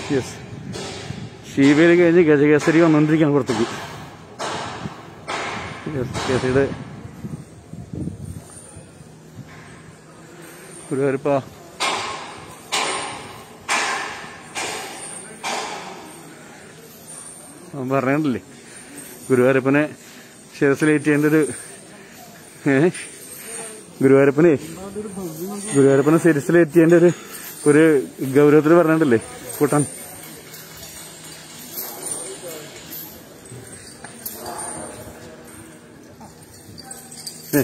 Yes ശീവേലി കഴിഞ്ഞ് ഗജകേസരി വന്നുകൊണ്ടിരിക്കുകയാണ് പുറത്തേക്ക് യെസ് കേസരിയുടെ ഗുരുവായൂരപ്പ അവൻ പറഞ്ഞിട്ടില്ലേ ഗുരുവായൂരപ്പനെ ശിരസിലേറ്റേണ്ട ഒരു ഏ ഗുരുവായൂരപ്പനെ ഗുരുവായൂരപ്പനെ ശിരസിലേറ്റേണ്ട ഒരു ഒരു ഗൗരവത്തിൽ പറഞ്ഞിട്ടില്ലേ കൂട്ടാൻ ഏ?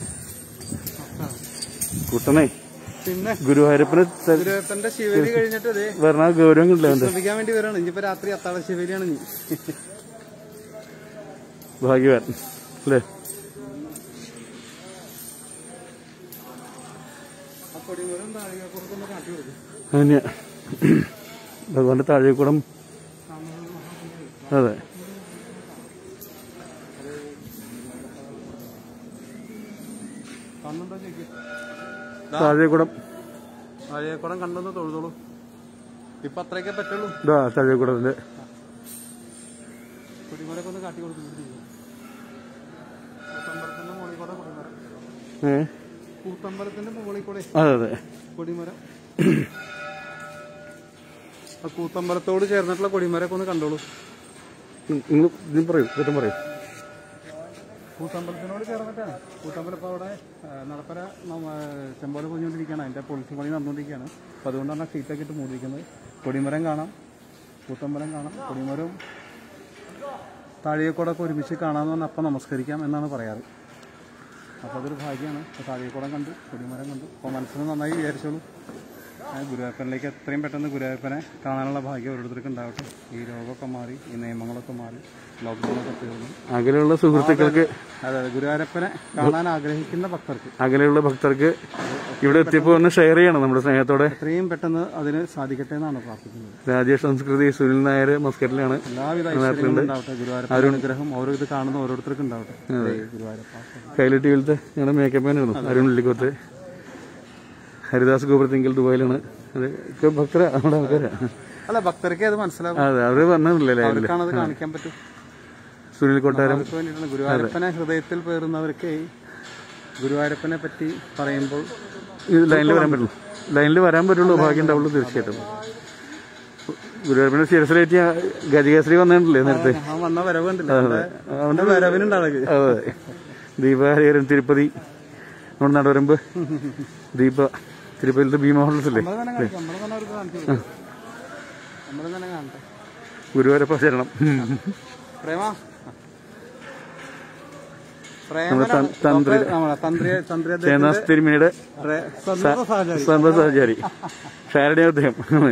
കൂട്ടണേ പിന്നെ ഗുരുവായൂരപ്പനെ ത- ഗുരുവായൂരപ്പന്റെ ശിവലി കഴിഞ്ഞിട്ട് അതെ പറഞ്ഞ ഗൗരവം കിട്ടില്ല അവന്റെ ശ്രമിക്കാൻ വേണ്ടി വരാണ് ഇനിയിപ്പോ രാത്രി അത്താഴ ശിവലിയാണ് ഇനി ഭാഗ്യവാൻ അല്ലേ ആ കൊടിമരം താഴികപ്പുറത്തൊന്ന് കാട്ടി കൊടുക്കും അതന്നെയാ ഭഗവാന്റെ താഴേക്കൂടം അതെ കണ്ണുണ്ടോ ചോദിക്കും താഴേക്കൂടം താഴികക്കുടം കണ്ടൊന്ന് തൊഴുതോളൂ ഇപ്പൊ അത്രയൊക്കെ പറ്റുള്ളൂ ഇതാ താഴേക്കൂടത്തിന്റെ കൊടിമരൊക്കെ ഒന്ന് കാട്ടി കൊടുക്കും കൂത്തമ്പലത്തിന്റെ മുകളിൽ കൂടെ കൊടിമരം ഏ കൂത്തമ്പലത്തിന്റെ മുകളിൽ കൂടെ അതെ അതെ കൊടിമരം ആ കൂത്തമ്പലത്തോട് ചേർന്നിട്ടുള്ള കൊടിമരൊക്കെ ഒന്ന് കണ്ടോളൂ നിങ്ങൾ ഇതിന് പറയൂ കുറ്റം പറയൂ കൂത്തമ്പലത്തിനോട് ചേർന്നിട്ടാണ് കൂത്തമ്പലം ഇപ്പോൾ അവിടെ ആ, നടപ്പര ചെമ്പോല പൊഞ്ഞുകൊണ്ടിരിക്കുകയാണ് അതിന്റെ പൊളിച്ചു പണി നടന്നുകൊണ്ടിരിക്കുകയാണ് അപ്പോൾ അതുകൊണ്ടാണ് ആ ഷീറ്റൊക്കെ ഇട്ട് മൂടിയിരിക്കുന്നത് കൊടിമരം കാണാം കൂത്തമ്പലം കാണാം കൊടിമരവും താഴികക്കുടമൊക്കെ ഒരുമിച്ച് കാണാമെന്ന് പറഞ്ഞാൽ അപ്പം നമസ്കരിക്കാം എന്നാണ് പറയാറ് അപ്പോൾ അതൊരു ഭാഗ്യമാണ് അപ്പോൾ താഴികക്കുടം കണ്ടു കൊടിമരം കണ്ടു അപ്പോൾ മനസ്സിന് നന്നായി വിചാരിച്ചോളൂ ആ, ഗുരുവായൂരപ്പനിലേക്ക് എത്രയും പെട്ടെന്ന് ഗുരുവായൂരപ്പനെ കാണാനുള്ള ഭാഗ്യം ഓരോരുത്തർക്കും ഉണ്ടാവട്ടെ ഈ രോഗമൊക്കെ മാറി ഈ നിയമങ്ങളൊക്കെ മാറി ലോക്ക്ഡൗണൊക്കെ തീർന്നു അകലെയുള്ള സുഹൃത്തുക്കൾക്ക് അതെ അതെ ഗുരുവായൂരപ്പനെ കാണാൻ ആഗ്രഹിക്കുന്ന ഭക്തർക്ക് അകലെയുള്ള ഭക്തർക്ക് ഇവിടെ എത്തിയപ്പോൾ ഒന്ന് ഷെയർ ചെയ്യണം നമ്മുടെ സ്നേഹത്തോടെ എത്രയും പെട്ടെന്ന് അതിന് സാധിക്കട്ടെ എന്നാണ് പ്രാർത്ഥിക്കുന്നത് രാജേഷ് സംസ്കൃതി സുനിൽ നായർ മസ്കറ്റിലാണ് എല്ലാവിധ ഐശ്വര്യങ്ങളും ഉണ്ടാവട്ടെ ഗുരുവായൂരപ്പ അനുഗ്രഹം ഓരോ ഇത് കാണുന്ന ഓരോരുത്തർക്കും ഉണ്ടാവട്ടെ ജയ് ഗുരുവായൂരപ്പ കൈലി ടിവിയിലത്തെ ഞങ്ങളുടെ മേക്കപ്പ് മാനായിരുന്നു അരുൺ ഉള്ളിക്കോത്ത് ഹരിദാസ് ഗോപുരത്തിങ്കൽ ദുബായിലാണ് അത് ഒക്കെ ഭക്തരാ നമ്മുടെ ആൾക്കാരാ അല്ല ഭക്തർക്ക് അത് മനസ്സിലാവും അതെ അവര് പറഞ്ഞില്ലേ ലൈവില് അവർക്കാണ് അത് കാണിക്കാൻ പറ്റും സുനിൽ കൊട്ടാരം അവർക്ക് വേണ്ടിയിട്ടാണ് ഗുരുവായൂരപ്പനെ ഹൃദയത്തിൽ പേറുന്നവർക്ക് ഗുരുവായൂരപ്പനെ പറ്റി പറയുമ്പോൾ ഇത് ലൈനിൽ വരാൻ പറ്റുള്ളൂ ലൈനിൽ വരാൻ പറ്റുള്ളൂ ഭാഗ്യം ഉണ്ടാവുള്ളൂ തീർച്ചയായിട്ടും ഗുരുവായൂരപ്പനെ ശിരസിലേറ്റ് ഗജകേസരി വന്നിട്ടില്ലേ നേരത്തെ ആ വന്ന വരവ് കണ്ടില്ല അവന്റെ വരവിനുണ്ടാവുക അതെ ദീപ ഹരിഹരൻ തിരുപ്പതി നമ്മുടെ നടുവരമ്പ് ദീപ തിരുപ്പതിയിലത്തെ ഭീമ ഹോട്ടൽസ് അല്ലേ നമ്മൾ തന്നെ കാണിക്കാം നമ്മൾ തന്നെ അവർക്ക് കാണിച്ചു കൊടുക്കും. നമ്മൾ തന്നെ കാണട്ടെ ഗുരുവായൂരപ്പ ശരണം പ്രേമ നമ്മുടെ തൻ- തന്ത്രി തന്ത്രി തന്ത്രി ചേന്നാസ് തിരുമേനിയുടെ സന്ദർഭ സഹചാരി സ്വന്തം സഹചാരി ഷാരുടെ അദ്ദേഹം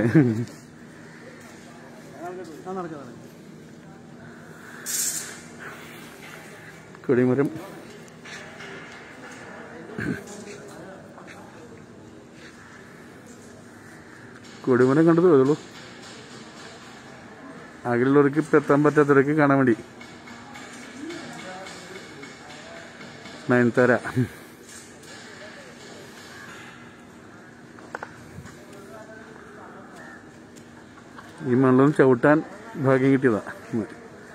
ആ, നടക്ക്, നടക്ക്. കൊടിമരം കൊടിമരം കണ്ടത് അതുള്ളൂ അകലുള്ളവർക്ക് ഇപ്പം എത്താൻ പറ്റാത്തവർക്ക് കാണാൻ വേണ്ടി നയൻതാര ഈ മണ്ണൊന്നും ചവിട്ടാൻ ഭാഗ്യം കിട്ടിയതാ ഇന്ന്.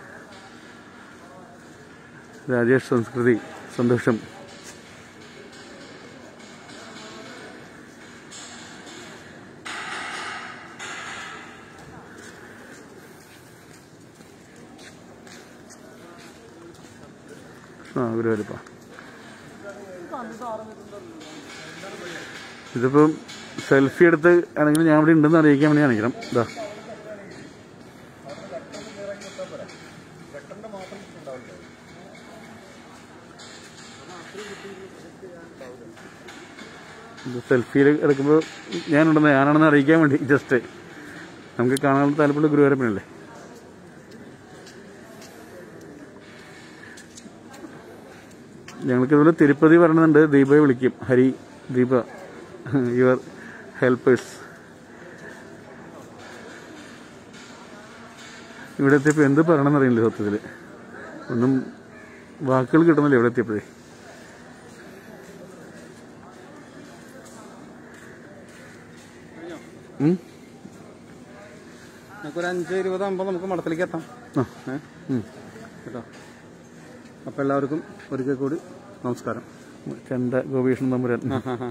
രാജേഷ് സംസ്കൃതി സന്തോഷം ആ ഗുരുവായൂരപ്പ ഇതിപ്പം സെൽഫി എടുത്ത് ആണെങ്കിൽ ഞാൻ ഇവിടെ ഉണ്ടെന്ന് അറിയിക്കാൻ വേണ്ടി കാണിക്കണം ഇതാ ഇത് സെൽഫിയിൽ എടുക്കുമ്പോൾ ഞാനുണ്ടെന്ന് ഞാനാണെന്ന് അറിയിക്കാൻ വേണ്ടി ജസ്റ്റ് നമുക്ക് കാണാൻ താല്പര്യമുള്ള ഗുരുവായൂരപ്പനല്ലേ ഞങ്ങൾക്ക് ഇതുപോലെ തിരുപ്പതി വരണമെന്നുണ്ട് ദീപയെ വിളിക്കും ഹരി ദീപ യുവർ ഹെൽപ്പേഴ്സ് ഇവിടെ എത്തിയപ്പോൾ എന്ത് പറയണമെന്ന് അറിയില്ല സത്യത്തിൽ ഒന്നും വാക്കുകൾ കിട്ടുന്നില്ല ഇവിടെ എത്തിയപ്പോഴേ ഉം? നമുക്കൊരു അഞ്ച് ഇരുപതാകുമ്പോൾ നമുക്ക് മഠത്തിലേക്ക് എത്താം ആ ഏ? ഉം. കേട്ടോ അപ്പോൾ എല്ലാവർക്കും ഒരിക്കൽ കൂടി നമസ്കാരം ചണ്ട ഗോപീഷ്ണൻ തമ്പുരാൻ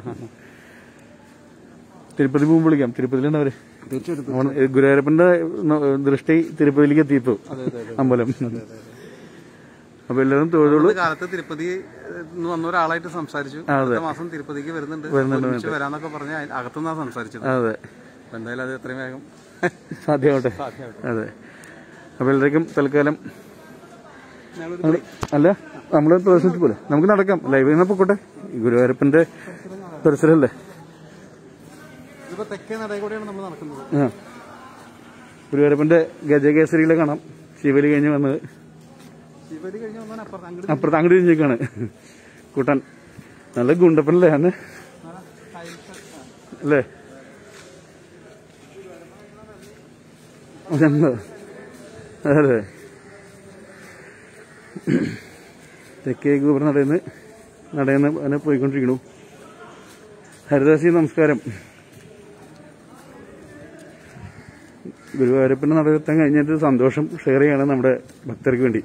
തിരുപ്പതി പോകുമ്പോൾ വിളിക്കാം തിരുപ്പതിലുണ്ട് അവര് തീർച്ചയായിട്ടും അവൻ ഗുരുവായൂരപ്പന്റെ ന- ദൃഷ്ടി തിരുപ്പതിയിലേക്ക് എത്തിയപ്പോ അതെ അതെ അതെ അമ്പലം അപ്പൊ എല്ലാവരും തൊഴിലുള്ളൂ ഒരു കാലത്ത് തിരുപ്പതി നിന്ന് വന്ന ഒരാളായിട്ട് സംസാരിച്ചു അടുത്ത മാസം തിരുപ്പതിക്ക് വരുന്നുണ്ട് ഒരുമിച്ച് വരാന്നൊക്കെ പറഞ്ഞ് അയ- അകത്തുനിന്നാണ് സംസാരിച്ചത് അതെ അപ്പൊ എന്തായാലും അത് എത്രയും വേഗം സാധ്യമാവട്ടെ സാധ്യമാവട്ടെ. അതെ അപ്പൊ എല്ലാവർക്കും തൽക്കാലം ഞങ്ങളൊരു നമ്മള് അല്ല നമ്മള് പ്രദർശിച്ചു പോലെ നമുക്ക് നടക്കാം ലൈവ് നിന്ന് പൊക്കോട്ടെ ഈ ഗുരുവായൂരപ്പന്റെ പരിസരമല്ലേ ഇതിപ്പോ തെക്കേ നടയിൽ കൂടെയാണ് നമ്മൾ നടക്കുന്നത് ആ ഗുരുവായൂരപ്പന്റെ ഗജകേസരികളെ കാണാം ശിവലി കഴിഞ്ഞ് വന്നത് ശിവരി കഴിഞ്ഞ് വന്നാൽ അപ്പുറത്ത് അങ്ങോട്ട് അപ്പുറത്ത് അങ്ങോട്ട് തിരിഞ്ഞേക്കാണ് കൂട്ടാൻ നല്ല ഗുണ്ടപ്പനല്ലേ അന്ന് അല്ലേ അതെന്താ അതെ തെക്കേ ഗോപുര നടന്ന് നടന്ന് അങ്ങനെ പോയിക്കൊണ്ടിരിക്കണു ഹരിദാസി നമസ്കാരം ഗുരുവായൂരപ്പൻ്റെ നടത്താൻ കഴിഞ്ഞിട്ട് സന്തോഷം ഷെയർ ചെയ്യാണ് നമ്മുടെ ഭക്തർക്ക് വേണ്ടി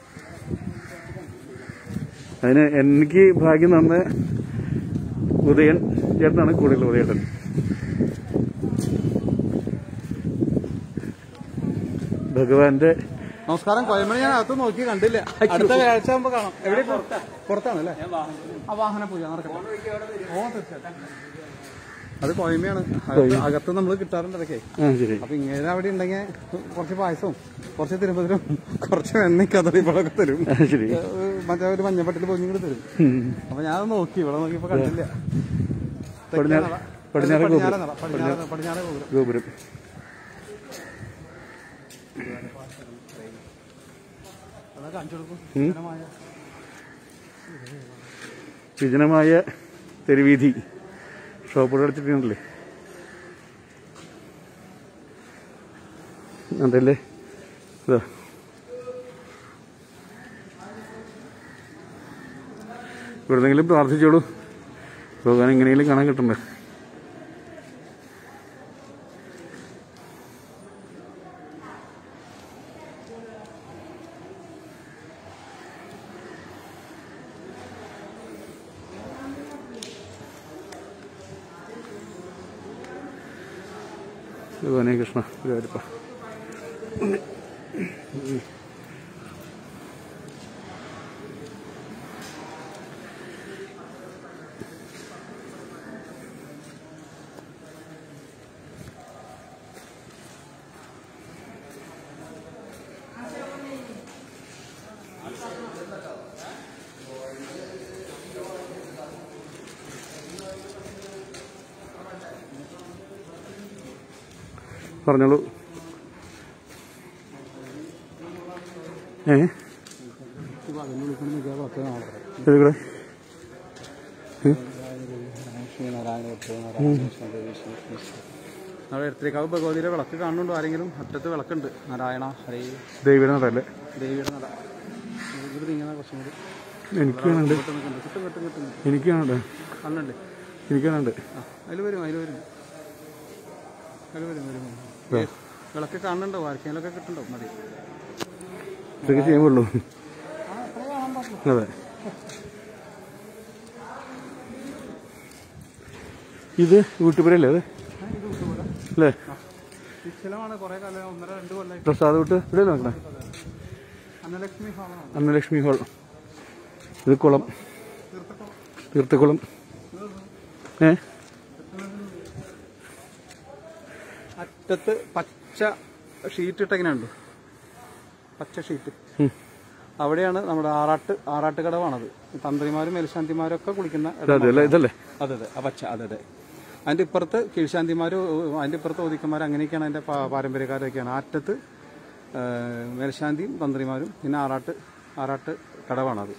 അതിന് എനിക്ക് ഭാഗ്യം തന്ന ഉദയൻ ചേട്ടനാണ് കൂടുതൽ ഉദയേട്ടൻ ഭഗവാന്റെ നമസ്കാരം കോയമ്പണി ഞാൻ അകത്ത് നോക്കി കണ്ടില്ല അടുത്ത വ്യാഴാഴ്ച ആകുമ്പോ കാണാം എവിടെ പുറത്താണ് അല്ലേ ആ വാഹന പൂജ നടക്കട്ടെ ഓ തീർച്ചയായിട്ടും അത് കോയമ്പയാണ് അകത്ത് അകത്ത് നമ്മൾ കിട്ടാറുണ്ട് ഇടയ്ക്കേ ആ ശരി അപ്പൊ ഇങ്ങനെ അവിടെ ഉണ്ടെങ്കിൽ കുറച്ച് പായസവും കുറച്ച് തിരുമ്പതിരും കുറച്ച് എണ്ണ കതറിപ്പഴൊക്കെ തരും ആ ശരി ഏഹ് മറ്റേ ഒരു മഞ്ഞപ്പട്ടിൽ പൊഞ്ഞിങ്ങോട്ട് തരും ഉം. അപ്പൊ ഞാൻ നോക്കി ഇവിടെ നോക്കിയപ്പോ കണ്ടില്ല പടിഞ്ഞാറ് പടിഞ്ഞാറ് ഗോപുരം പടിഞ്ഞാറ് നട, പടിഞ്ഞാറ് പടിഞ്ഞാറ് ഗോപുരം ഗോപുരം അതാ കാണിച്ചു കൊടുക്കും ഉം. ജനമായ വിജനമായ തെരുവീതി ഷോപ്പുകൾ അടച്ചിട്ടുണ്ടല്ലേ അതല്ലേ ഇതാ ഇവിടുന്നെങ്കിലും പ്രാർത്ഥിച്ചോളൂ ഭഗവാൻ എങ്ങനെയെങ്കിലും കാണാൻ കിട്ടണ്ടേ ഭഗവാനെ കൃഷ്ണ ഗുരുവായൂരപ്പ പറഞ്ഞോളൂ ഏ അതിന് വിളിക്കണം നോക്കിയാൽ പത്ത് നാളെ ഇത് കൂടെ നമ്മുടെ എടത്തിരിക്കാവ് ഭഗവതിയുടെ വിളക്ക് കാണുന്നുണ്ടോ ആരെങ്കിലും അറ്റത്ത് വിളക്കുണ്ട് നാരായണ ഹരേ ദേവിയുടെ നടല്ലേ ദേവിയുടെ നട ഇത് നീങ്ങുന്ന കുറച്ചും കൂടി എനിക്ക് കാണുന്നുണ്ട് കിട്ടും കിട്ടും കിട്ടും കിട്ടും കിട്ടും എനിക്ക് കാണുന്നുണ്ട് കണ്ണുണ്ട് എനിക്ക് കാണുന്നുണ്ട് ആ അതിൽ വരും അതിൽ വരും അതിൽ വരും വരും വരും. വിളക്ക് കാണുന്നുണ്ടോ ആർക്കെങ്കിലൊക്കെ കിട്ടുന്നുണ്ടോ മതി ഇതൊക്കെ ചെയ്യാൻ പാടുള്ളൂ അതെ ഇത് വീട്ടുപുരല്ലേ അത് അല്ലേ നിശ്ചലമാണ് കുറെ കാലം ഒന്നര രണ്ട് കൊല്ലം പ്രസാദ് വീട്ട് ഇവിടെ നോക്കണേ അന്നലക്ഷ്മി ഹാളാണ് അന്നലക്ഷ്മി ഹോൾ ഇത് കുളം തീർത്ഥക്കുളം ഏ അറ്റത്ത് പച്ച ഷീറ്റ് ഇട്ടെങ്ങനെയുണ്ട് പച്ച ഷീറ്റ് ഉം. അവിടെയാണ് നമ്മുടെ ആറാട്ട് ആറാട്ട് കടവാണത് തന്ത്രിമാരും മേൽശാന്തിമാരും ഒക്കെ കുളിക്കുന്ന ഇടം. ഇതല്ലേ അല്ലേ ഇതല്ലേ അതെ അതെ ആ പച്ച അതെ അതെ അതിന്റെ ഇപ്പുറത്ത് കീഴ്ശാന്തിമാരും അതിന്റെ ഇപ്പുറത്ത് ഒതുക്കന്മാർ അങ്ങനെയൊക്കെയാണ് അതിന്റെ പാ- പാരമ്പര്യക്കാരൊക്കെയാണ് ആറ്റത്ത് ആ, മേൽശാന്തിയും തന്ത്രിമാരും പിന്നെ ആറാട്ട് ആറാട്ട് കടവാണത്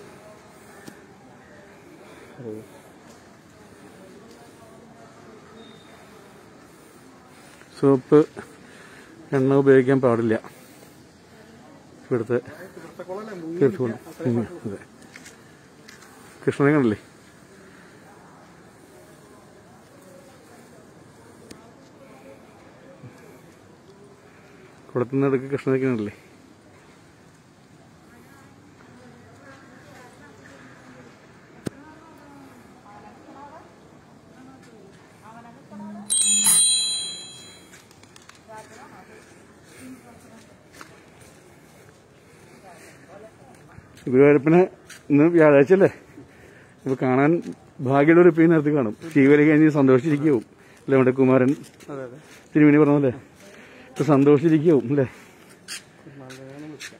സോപ്പ് എണ്ണ ഉപയോഗിക്കാൻ പാടില്ല ഇവിടുത്തെ തീർത്ഥക്കുളം ഉം, അതെ കൃഷ്ണനെ കണ്ടില്ലേ കുളത്തുനിന്ന് ഇടയ്ക്ക് കൃഷ്ണനൊക്കെ ഉണ്ടല്ലേ ഗുരുവായൂരപ്പനെ ഇന്ന് വ്യാഴാഴ്ച അല്ലേ അപ്പൊ കാണാൻ ഭാഗ്യമുള്ള ഒരു പീ നടത്തി കാണും ശിവരി കഴിഞ്ഞ് സന്തോഷിച്ചിരിക്കും അല്ലേ നമ്മുടെ കുമാരൻ അതെ അതെ തിരുമേനി പറഞ്ഞല്ലേ ഇപ്പൊ സന്തോഷിച്ചിരിക്കും അല്ലേ നല്ലതാണ് വിളിക്കാം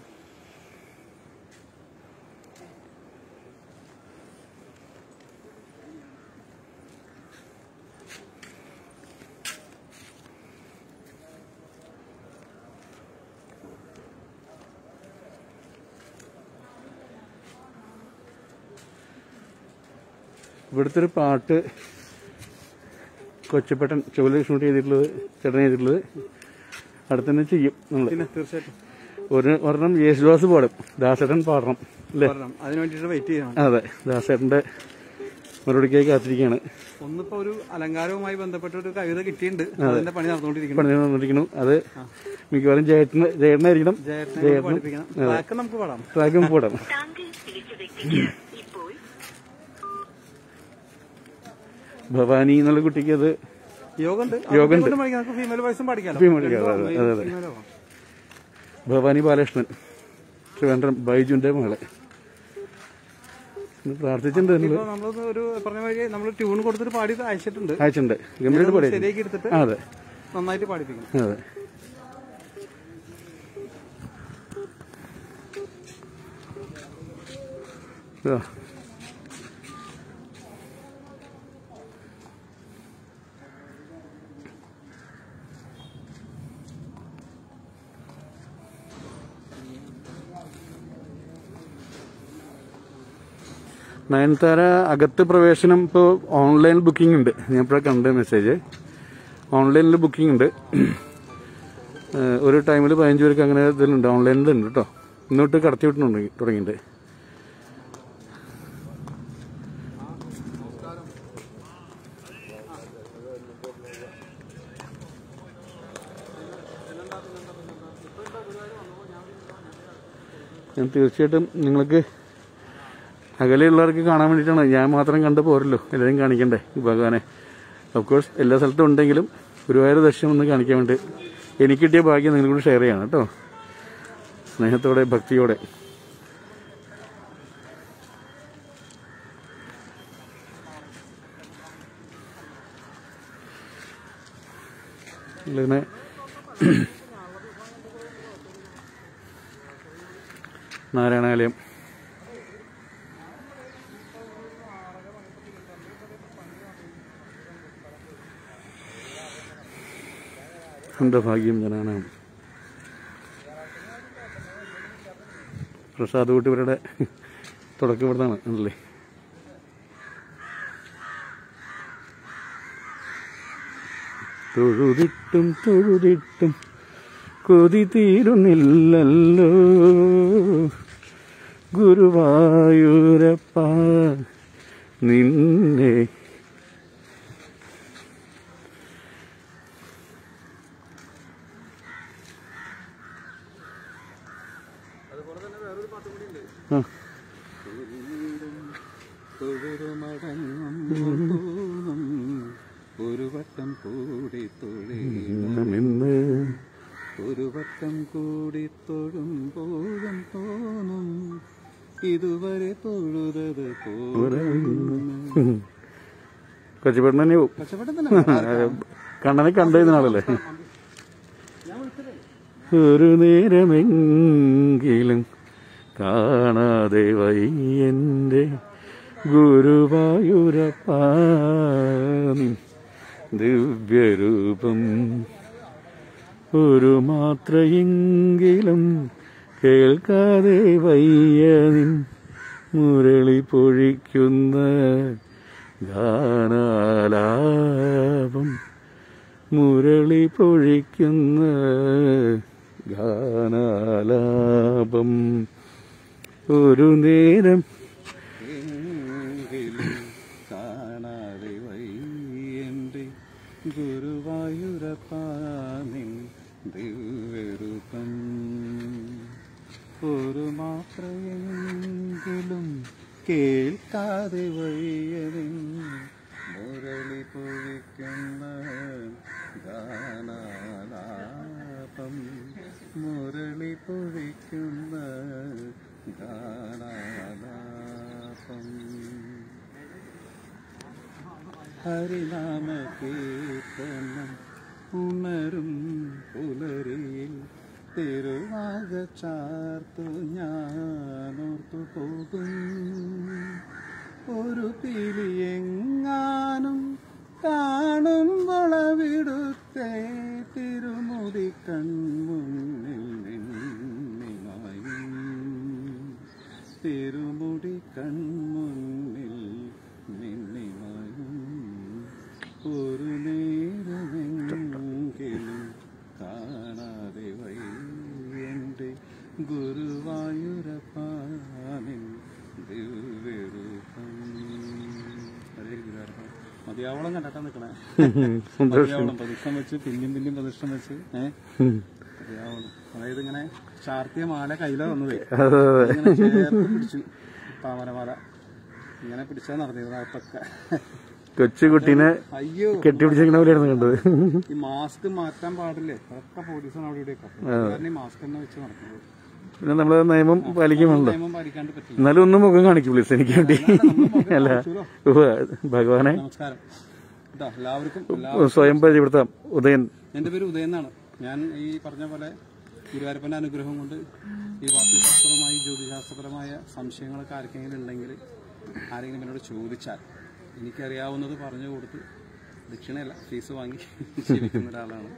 ഇവിടുത്തെ ഒരു പാട്ട് കൊച്ചപ്പെട്ടൻ ചുവല ഷൂട്ട് ചെയ്തിട്ടുള്ളത് ചേട്ടൻ ചെയ്തിട്ടുള്ളത് അടുത്ത് തന്നെ ചെയ്യും നമ്മള് പിന്നെ തീർച്ചയായിട്ടും ഒരു ഒരെണ്ണം യേശുദാസ് പാടും ദാസേട്ടൻ പാടണം അല്ലേ വരണം അതിന് വേണ്ടിയിട്ട് വെയിറ്റ് ചെയ്യണം അതെ ദാസേട്ടന്റെ മറുപടിക്കായി കാത്തിരിക്കുകയാണ് ഒന്നിപ്പോ ഒരു അലങ്കാരവുമായി ബന്ധപ്പെട്ട ഒരു കവിത കിട്ടിയിട്ടുണ്ട് അതിന്റെ പണി നടന്നുകൊണ്ടിരിക്കുന്നു പണി നടന്നിരിക്കുന്നു അത് മിക്കവാറും ജയേട്ടന് ജയേട്ടനായിരിക്കണം ജയേട്ടനെ പഠിപ്പിക്കണം ട്രാക്ക് നമുക്ക് പാടാം ട്രാക്കും പാടാം താങ്കൾ വിളിച്ച വ്യക്തിക്ക് ഇപ്പോൾ ഭവാനി എന്നുള്ള കുട്ടിക്ക് അത് യോഗണ്ട് യോഗണ്ട്. നമുക്ക് ഫീമെയിൽ വോയിസും പഠിക്കാലോ Female പഠിക്കാം, അതെ, അതെ, അതെ. Female ആവാം. ഭവാനി ബാലകൃഷ്ണൻ ട്രിവാൻഡ്രം ബൈജുന്റെ മകളെ ഇന്ന് പ്രാർത്ഥിച്ചിട്ടുണ്ട് നിങ്ങള് ഇപ്പൊ നമ്മളൊന്ന് ഒരു പറഞ്ഞ വഴി നമ്മൾ ട്യൂൺ കൊടുത്തിട്ട് പാടി അയച്ചിട്ടുണ്ട് അയച്ചിട്ടുണ്ട് ഗംഭീരമായിട്ട് പാടി ശരിയാക്കി എടുത്തിട്ട് അതെ നന്നായിട്ട് പാടിപ്പിക്കണം അതെ ആ. നയൻതാര അകത്ത് പ്രവേശനം ഇപ്പോൾ ഓൺലൈൻ ബുക്കിംഗ് ഉണ്ട് ഞാൻ ഇപ്പോഴാണ് കണ്ട മെസ്സേജ് ഓൺലൈനിൽ ബുക്കിംഗ് ഉണ്ട് ഏഹ് ഒരു ടൈമിൽ പതിനഞ്ച് പേർക്ക് അങ്ങനെ ഇതിലുണ്ട് ഓൺലൈനിലുണ്ട് കേട്ടോ ഇന്നോട്ട് കടത്തി വിട്ടുന്നുണ്ട് തുടങ്ങിയിട്ട് ഞാൻ തീർച്ചയായിട്ടും നിങ്ങൾക്ക് അകലെയുള്ളവർക്ക് കാണാൻ വേണ്ടിയിട്ടാണ് ഞാൻ മാത്രം കണ്ടു പോരല്ലോ എല്ലാവരും കാണിക്കണ്ടേ ഭഗവാനെ ഓഫ് കോഴ്സ് എല്ലാ സ്ഥലത്തും ഉണ്ടെങ്കിലും ഗുരുവായൂർ ദർശനം ഒന്ന് കാണിക്കാൻ വേണ്ടി എനിക്ക് കിട്ടിയ ഭാഗ്യം നിങ്ങൾ കൂടി ഷെയർ ചെയ്യണം കേട്ടോ സ്നേഹത്തോടെ ഭക്തിയോടെ ഇങ്ങനെ നാരായണാലയം എന്താ ഭാഗ്യം ജനാണ് പ്രസാദ് കുട്ടി ഇവരുടെ തുടക്കം ഇവിടുന്നാണ് അല്ലേ തൊഴുതിട്ടും തൊഴുതിട്ടും കൊതി തീരുന്നില്ലല്ലോ ഗുരുവായൂരപ്പ നിന്നെ ആ ഒരു വട്ടം കൂടി തൊഴി ഇന്ന് ഒരു വട്ടം കൂടി തൊഴുമ്പോഴും തോന്നും ഇതുവരെ തൊഴുതത് കൊച്ചിപ്പേട്ടൻ തന്നെ പോവും കണ്ണനെ കണ്ടതിനാളല്ലേ ഒരു നേരമെങ്കിലും കാണാതെ വയ്യന്റെ ഗുരുവായൂരപ്പാനി ദിവ്യരൂപം ഒരു മാത്രയെങ്കിലും കേൾക്കാതെ വയ്യ നിൻ മുരളി പൊഴിക്കുന്ന ഗാനാലാപം മുരളി പൊഴിക്കുന്ന ഗാനാലാപം ഒരു നേരം കാണാതെ വയ്യന്റെ ഗുരുവായൂരപ്പാനിൻ ദിവ്യ ഒരു മാത്രയെങ്കിലും കേൾക്കാതെ വഴിയതിൻ മുരളി പൊഴിക്കുന്ന ഗാനാലാപം മുരളി പൊഴിക്കുന്ന ഗാനാലാപം ഹരിനാമ കീർത്തനം ഉണരും പുലരിയിൽ തിരുവാക ചാർത്തു ഞാനോർത്തു പോകും ഒരു പിരിയെങ്ങാനും കാണുമ്പോളവിടുത്തെ തിരുമുടി കൺമുന്നിൽ നിന്നിമായും തിരുമുടി കൺമുന്നിൽ നിന്നിമായും ഒരു നേരമെങ്കിലും കാണാതെ വൈ എൻ്റെ ഗുരുവായൂരപ്പാനിൻ ദിവ്യരൂപം ഹരേ ഗുരുവായൂരപ്പ മതിയാവളം കണ്ടിട്ടാ നിൽക്കണേ മതിയാവളം പ്രതിഷ്ഠം വെച്ച് പിന്നെയും പിന്നെയും പ്രതിഷ്ഠം വെച്ച് ഏഹ് മതിയാവളം അതായത് ഇങ്ങനെ ചാർത്തിയ മാല കയ്യിലാ വന്നതേ ഇങ്ങനെ ചേർത്ത് പിടിച്ചു താമരമാല ഇങ്ങനെ പിടിച്ചാ നടന്നിരുന്നു അകത്തൊക്കെ കൊച്ചുകുട്ടീനെ അയ്യോ കെട്ടിപ്പിടിച്ചിരിക്കണ പോലെയായിരുന്നു കണ്ടത് ഈ മാസ്ക് മാറ്റാൻ പാടില്ലേ അതൊക്കെ പോലീസാണ് അവിടെ ഇവിടെയൊക്കെ കാരണം ഈ മാസ്ക് തന്നെ വെച്ച് നടക്കുന്നത് പിന്നെ നമ്മള് നിയമം പാലിക്കുമല്ലോ നിയമം പാലിക്കാണ്ട് പറ്റില്ല എന്നാലും ഒന്ന് മുഖം കാണിക്കും പ്ലീസ് എനിക്ക് വേണ്ടി അല്ല ഉവ്വ്. ഭഗവാനെ നമസ്കാരം ഇതാ എല്ലാവർക്കും എല്ലാ സ്വയം പരിചയപ്പെടുത്താം ഉദയൻ എന്റെ പേര് ഉദയൻ എന്നാണ് ഞാൻ ഈ പറഞ്ഞ പോലെ ഗുരുവായൂരപ്പന്റെ അനുഗ്രഹം കൊണ്ട് ഈ വാസ്തുശാസ്ത്രവുമായി ജ്യോതിശാസ്ത്രപരമായ സംശയങ്ങളൊക്കെ ആർക്കെങ്കിലും ഉണ്ടെങ്കിൽ ആരെങ്കിലും എന്നോട് ചോദിച്ചാൽ എനിക്കറിയാവുന്നത് പറഞ്ഞു കൊടുത്ത് ദക്ഷിണയല്ല ഫീസ് വാങ്ങി ജീവിക്കുന്ന ഒരാളാണ്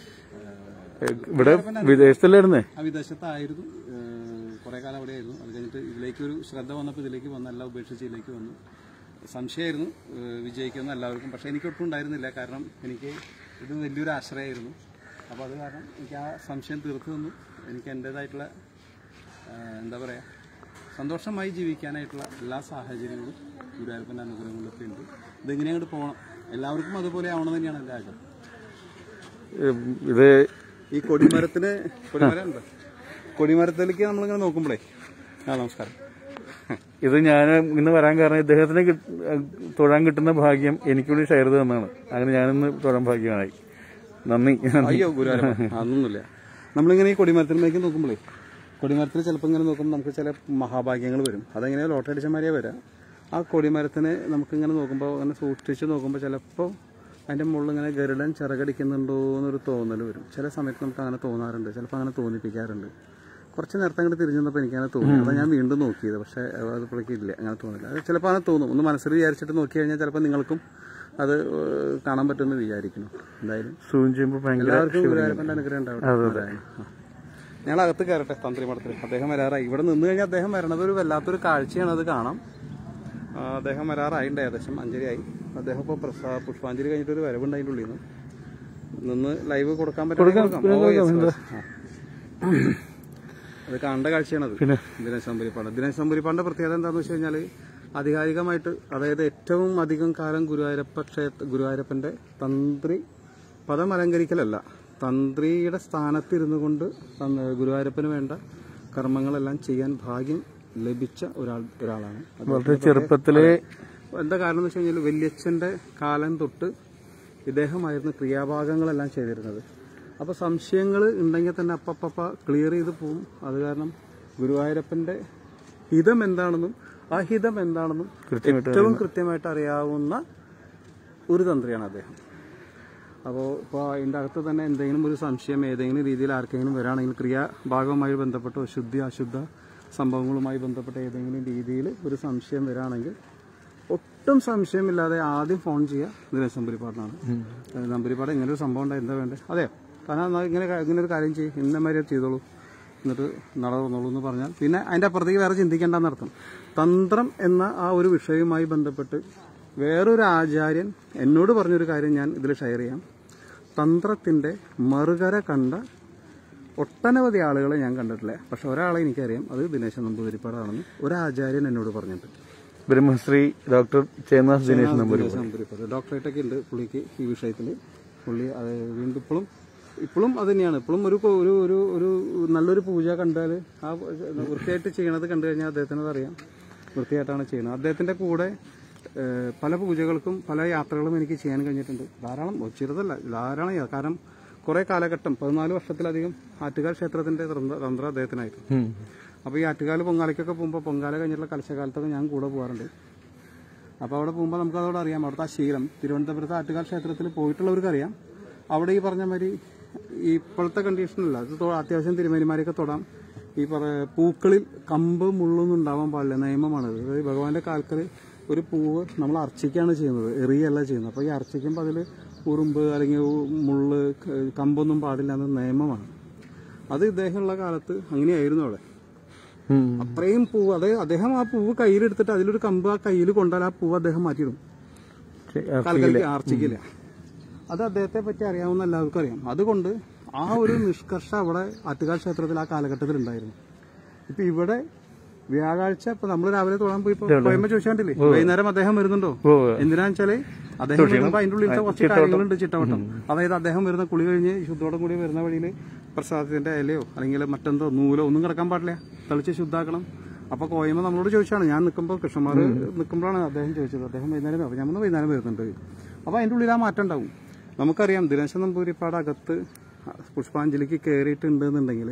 ഏഹ് ഇവിടെ വിദേശത്തല്ലായിരുന്നേ ആ വിദേശത്തായിരുന്നു കുറേ കാലം അവിടെയായിരുന്നു അത് കഴിഞ്ഞിട്ട് ഇതിലേക്ക് ഒരു ശ്രദ്ധ വന്നപ്പോൾ ഇതിലേക്ക് വന്നു എല്ലാം ഉപേക്ഷിച്ച് ഇതിലേക്ക് വന്നു സംശയമായിരുന്നു ഏഹ് വിജയിക്കുമെന്ന് എല്ലാവർക്കും പക്ഷേ എനിക്കൊട്ടും ഉണ്ടായിരുന്നില്ല കാരണം എനിക്ക് ഇത് വലിയൊരു ആശ്രയമായിരുന്നു അപ്പോൾ അത് കാരണം എനിക്ക് ആ സംശയം തീർത്തു തന്നു എനിക്ക് എൻ്റേതായിട്ടുള്ള ഏഹ് എന്താ പറയുക സന്തോഷമായി ജീവിക്കാനായിട്ടുള്ള എല്ലാ സാഹചര്യങ്ങളും ഗുരുവായൂരപ്പൻ്റെ അനുഗ്രഹങ്ങളൊക്കെ ഉണ്ട് ഇതെങ്ങനെ അങ്ങോട്ട് പോകണം എല്ലാവർക്കും അതുപോലെ ആവണം തന്നെയാണ് എൻ്റെ ആഗ്രഹം ഉം, ഇത് ഈ കൊടിമരത്തിന് കൊടിമരം ഉണ്ടോ കൊടിമരത്തിലേക്ക് നമ്മളിങ്ങനെ നോക്കുമ്പോഴേ ആ നമസ്കാരം ഇത് ഞാൻ ഇന്ന് വരാൻ കാരണം ഇദ്ദേഹത്തിന് കിട്ട്- തൊഴാൻ കിട്ടുന്ന ഭാഗ്യം എനിക്കൂടി ഷെയർ ചെയ്ത് തന്നാണ് അങ്ങനെ ഞാനിന്ന് തൊഴാൻ ഭാഗ്യമായി നന്ദി അയ്യോ ഗുരുവായൂരപ്പ അതൊന്നുമില്ല നമ്മളിങ്ങനെ ഈ കൊടിമരത്തിലേക്ക് നോക്കുമ്പോഴേ കൊടിമരത്തിൽ ചിലപ്പോൾ ഇങ്ങനെ നോക്കുമ്പോൾ നമുക്ക് ചില മഹാഭാഗ്യങ്ങൾ വരും അതെങ്ങനെയാ ലോട്ടറി അടിച്ചമാരിയാ വരാം ആ കൊടിമരത്തിനെ നമുക്കിങ്ങനെ നോക്കുമ്പോൾ അങ്ങനെ സൂക്ഷിച്ച് നോക്കുമ്പോൾ ചിലപ്പോൾ അതിൻ്റെ മുകളിൽ ഇങ്ങനെ ഗരുഡൻ ചിറകടിക്കുന്നുണ്ടോ എന്നൊരു തോന്നൽ വരും ചില സമയത്ത് നമുക്ക് അങ്ങനെ തോന്നാറുണ്ട് ചിലപ്പോൾ അങ്ങനെ തോന്നിപ്പിക്കാറുണ്ട് കുറച്ച് നേരത്തെ അങ്ങോട്ട് തിരിഞ്ഞു വന്നപ്പോൾ എനിക്കങ്ങനെ തോന്നി അതാണ് ഞാൻ വീണ്ടും നോക്കിയത് പക്ഷേ അത് ഇപ്പോഴേക്ക് ഇല്ല അങ്ങനെ തോന്നില്ല അത് ചിലപ്പോൾ അങ്ങനെ തോന്നും ഒന്ന് മനസ്സിൽ വിചാരിച്ചിട്ട് നോക്കി കഴിഞ്ഞാൽ ചിലപ്പോൾ നിങ്ങൾക്കും അത് ഏഹ്, കാണാൻ പറ്റുമെന്ന് വിചാരിക്കണം എന്തായാലും സൂം ചെയ്യുമ്പോൾ ഭയങ്കര എല്ലാവർക്കും ഗുരുവായൂരപ്പന്റെ അനുഗ്രഹം ഉണ്ടാവട്ടെ ഞങ്ങൾ അകത്ത് കയറട്ടെ തന്ത്രി മഠത്തിൽ അദ്ദേഹം വരാറായി ഇവിടെ നിന്ന് കഴിഞ്ഞാൽ അദ്ദേഹം വരണത് ഒരു വല്ലാത്തൊരു കാഴ്ചയാണ് അത് കാണാം ആ, അദ്ദേഹം വരാറായിട്ടുണ്ട് ഏകദേശം അഞ്ചരയായി അദ്ദേഹം ഇപ്പോൾ പ്രസാ പുഷ്പാഞ്ജലി കഴിഞ്ഞിട്ട് ഒരു വരവുണ്ട് അതിൻ്റെ ഉള്ളിൽ നിന്ന് നിന്ന് ലൈവ് കൊടുക്കാൻ പറ്റും അത് കാണേണ്ട കാഴ്ചയാണത് ദിനേശ് സമ്പരിപ്പാട് ദിനേശ് സമ്പരിപ്പാടിന്റെ പ്രത്യേകത എന്താണെന്ന് വെച്ച് കഴിഞ്ഞാൽ ആധികാരികമായിട്ട് അതായത് ഏറ്റവും അധികം കാലം ഗുരുവായൂരപ്പ ക്ഷേത്ര ഗുരുവായൂരപ്പന്റെ തന്ത്രി പദം അലങ്കരിക്കലല്ല തന്ത്രിയുടെ സ്ഥാനത്തിരുന്നു കൊണ്ട് തന്ന- ഗുരുവായൂരപ്പന് വേണ്ട കർമ്മങ്ങളെല്ലാം ചെയ്യാൻ ഭാഗ്യം ലഭിച്ച ഒരാൾ ഒരാളാണ് അത് വളരെ ചെറുപ്പത്തിലെ എന്താ കാരണം എന്ന് വെച്ച് കഴിഞ്ഞാൽ വല്യച്ഛന്റെ കാലം തൊട്ട് ഇദ്ദേഹമായിരുന്നു ക്രിയാഭാഗങ്ങളെല്ലാം ചെയ്തിരുന്നത് അപ്പോൾ സംശയങ്ങൾ ഉണ്ടെങ്കിൽ തന്നെ അപ്പപ്പ ക്ലിയർ ചെയ്ത് പോവും അത് കാരണം ഗുരുവായൂരപ്പന്റെ ഹിതം എന്താണെന്നും അഹിതം എന്താണെന്നും ഏറ്റവും കൃത്യമായിട്ട് അറിയാവുന്ന ഒരു തന്ത്രിയാണ് അദ്ദേഹം അപ്പോൾ ഇപ്പോൾ അതിൻ്റെ അകത്ത് തന്നെ എന്തെങ്കിലും ഒരു സംശയം ഏതെങ്കിലും രീതിയിൽ ആർക്കെങ്കിലും വരാണെങ്കിൽ ക്രിയാഭാഗവുമായി ബന്ധപ്പെട്ടോ ശുദ്ധി അശുദ്ധ സംഭവങ്ങളുമായി ബന്ധപ്പെട്ട ഏതെങ്കിലും രീതിയിൽ ഒരു സംശയം വരാണെങ്കിൽ ഒട്ടും സംശയമില്ലാതെ ആദ്യം ഫോൺ ചെയ്യുക ദിനേശ് നമ്പൂരിപ്പാടിനാണ് നമ്പൂരിപ്പാട് ഇങ്ങനെ ഒരു സംഭവം ഉണ്ടായി എന്താ വേണ്ടത് അതെയോ കാരണം എന്നാ ഇങ്ങനെ ക- ഇങ്ങനെ ഒരു കാര്യം ചെയ്യും ഇന്ന മാതിരി ചെയ്തോളൂ എന്നിട്ട് നട തുറന്നോളൂ എന്ന് പറഞ്ഞാൽ പിന്നെ അതിൻ്റെ അപ്പുറത്തേക്ക് വേറെ ചിന്തിക്കേണ്ടെന്നർത്ഥം തന്ത്രം എന്ന ആ ഒരു വിഷയവുമായി ബന്ധപ്പെട്ട് വേറൊരു ആചാര്യൻ എന്നോട് പറഞ്ഞൊരു കാര്യം ഞാൻ ഇതിൽ ഷെയർ ചെയ്യാം തന്ത്രത്തിന്റെ മറുകര കണ്ട ഒട്ടനവധി ആളുകളെ ഞാൻ കണ്ടിട്ടില്ല പക്ഷെ ഒരാളെ എനിക്കറിയാം അത് ദിനേശൻ നമ്പൂതിരിപ്പാടാണെന്ന് ഒരാചാര്യൻ എന്നോട് പറഞ്ഞിട്ടുണ്ട് ബ്രഹ്മശ്രീ ഡോക്ടർ ചേന്നാസ് ദിനേശ് നമ്പൂരി ദിനേശൻ നമ്പൂതിരിപ്പാട് ഡോക്ടറേറ്റ് ഒക്കെ ഉണ്ട് പുള്ളിക്ക് ഈ വിഷയത്തിൽ പുള്ളി അത് വീണ്ടും ഇപ്പോഴും ഇപ്പോഴും അത് തന്നെയാണ് ഇപ്പോഴും ഒരു കൊ- ഒരു ഒരു ഒരു നല്ലൊരു പൂജ കണ്ടാൽ ആ വൃത്തിയായിട്ട് ചെയ്യണത് കണ്ടു കഴിഞ്ഞാൽ അദ്ദേഹത്തിന് അതറിയാം വൃത്തിയായിട്ടാണ് ചെയ്യുന്നത് അദ്ദേഹത്തിന്റെ കൂടെ ഏഹ്, പല പൂജകൾക്കും പല യാത്രകളും എനിക്ക് ചെയ്യാൻ കഴിഞ്ഞിട്ടുണ്ട് ധാരാളം ചെറുതല്ല ധാരാളം യാ- കാരണം കുറെ കാലഘട്ടം പതിനാല് വർഷത്തിലധികം ആറ്റുകാൽ ക്ഷേത്രത്തിന്റെ തന്ത്ര തന്ത്രം അദ്ദേഹത്തിനായിരുന്നു ഉം. അപ്പോൾ ഈ ആറ്റുകാൽ പൊങ്കാലയ്ക്കൊക്കെ പോകുമ്പോൾ പൊങ്കാല കഴിഞ്ഞിട്ടുള്ള കലശകാലത്തൊക്കെ ഞാൻ കൂടെ പോകാറുണ്ട് അപ്പോൾ അവിടെ പോകുമ്പോൾ നമുക്ക് അതോടെ അറിയാം അവിടുത്തെ ആ ശീലം തിരുവനന്തപുരത്ത് ആറ്റുകാൽ ക്ഷേത്രത്തിൽ പോയിട്ടുള്ളവർക്ക് അറിയാം അവിടെ ഈ പറഞ്ഞ മാതിരി ഈ ഇപ്പോഴത്തെ കണ്ടീഷനല്ല ഇത് തൊ- അത്യാവശ്യം തിരുമേനിമാരെയൊക്കെ തൊടാം ഈ പറ പൂക്കളിൽ കമ്പ് മുള്ളൊന്നും ഉണ്ടാവാൻ പാടില്ല നിയമമാണത് അതായത് ഭഗവാന്റെ കാൽക്കൽ ഒരു പൂവ് നമ്മൾ അർച്ചിക്കാണ് ചെയ്യുന്നത് എറിയല്ല ചെയ്യുന്നത് അപ്പോൾ ഈ അർച്ചിക്കുമ്പോൾ അതിൽ ഉറുമ്പ് അല്ലെങ്കിൽ ഉ- മുള്ള് ക- കമ്പൊന്നും പാടില്ല എന്ന നിയമമാണ് അത് ഇദ്ദേഹമുള്ള കാലത്ത് അങ്ങനെയായിരുന്നു അവിടെ ഉം. അത്രയും പൂവ് അതായത് അദ്ദേഹം ആ പൂവ് കയ്യിലെടുത്തിട്ട് അതിലൊരു കമ്പ് ആ കയ്യിൽ കൊണ്ടാൽ ആ പൂവ് അദ്ദേഹം മാറ്റിയിടും ശരി, കാൽക്കലിക്ക് ആർച്ചിക്കില്ല അത് അദ്ദേഹത്തെ പറ്റി അറിയാവുന്ന എല്ലാവർക്കും അറിയാം അതുകൊണ്ട് ആ ഒരു നിഷ്കർഷ അവിടെ ആറ്റുകാൽ ക്ഷേത്രത്തിൽ ആ കാലഘട്ടത്തിൽ ഉണ്ടായിരുന്നു ഇപ്പൊ ഇവിടെ വ്യാഴാഴ്ച ഇപ്പൊ നമ്മൾ രാവിലെ തൊഴാൻ പോയി പോയപ്പോ ചോദിച്ചാണ്ടില്ലേ വൈകുന്നേരം അദ്ദേഹം വരുന്നുണ്ടോ ഓ എന്തിനാന്ന് വെച്ചാല് അദ്ദേഹം വരുമ്പോ അതിന്റെ ഉള്ളിലത്തെ കുറച്ച് കാര്യങ്ങളുണ്ട് ചിട്ടവട്ടം അതായത് അദ്ദേഹം വരുന്ന കുളി കഴിഞ്ഞ് ശുദ്ധോടം കൂടി വരുന്ന വഴിയിൽ പ്രസാദത്തിന്റെ ഇലയോ അല്ലെങ്കിൽ മറ്റെന്തോ നൂലോ ഒന്നും കിടക്കാൻ പാടില്ല തളിച്ച് ശുദ്ധാക്കണം അപ്പൊ കോയമ്മ നമ്മളോട് ചോദിച്ചാണ് ഞാൻ നിൽക്കുമ്പോൾ കൃഷ്ണന്മാർ നിൽക്കുമ്പോഴാണ് അദ്ദേഹം ചോദിച്ചത് അദ്ദേഹം വൈകുന്നേരം അപ്പൊ ഞാൻ വൈകുന്നേരം വരുന്നുണ്ട് അപ്പൊ അതിന്റെ ഉള്ളിൽ ആ മാറ്റം ഉണ്ടാവും നമുക്കറിയാം ദിനേശൻ നമ്പൂരിപ്പാട് അകത്ത് പുഷ്പാഞ്ജലിക്ക് കയറിയിട്ടുണ്ട് എന്നുണ്ടെങ്കിൽ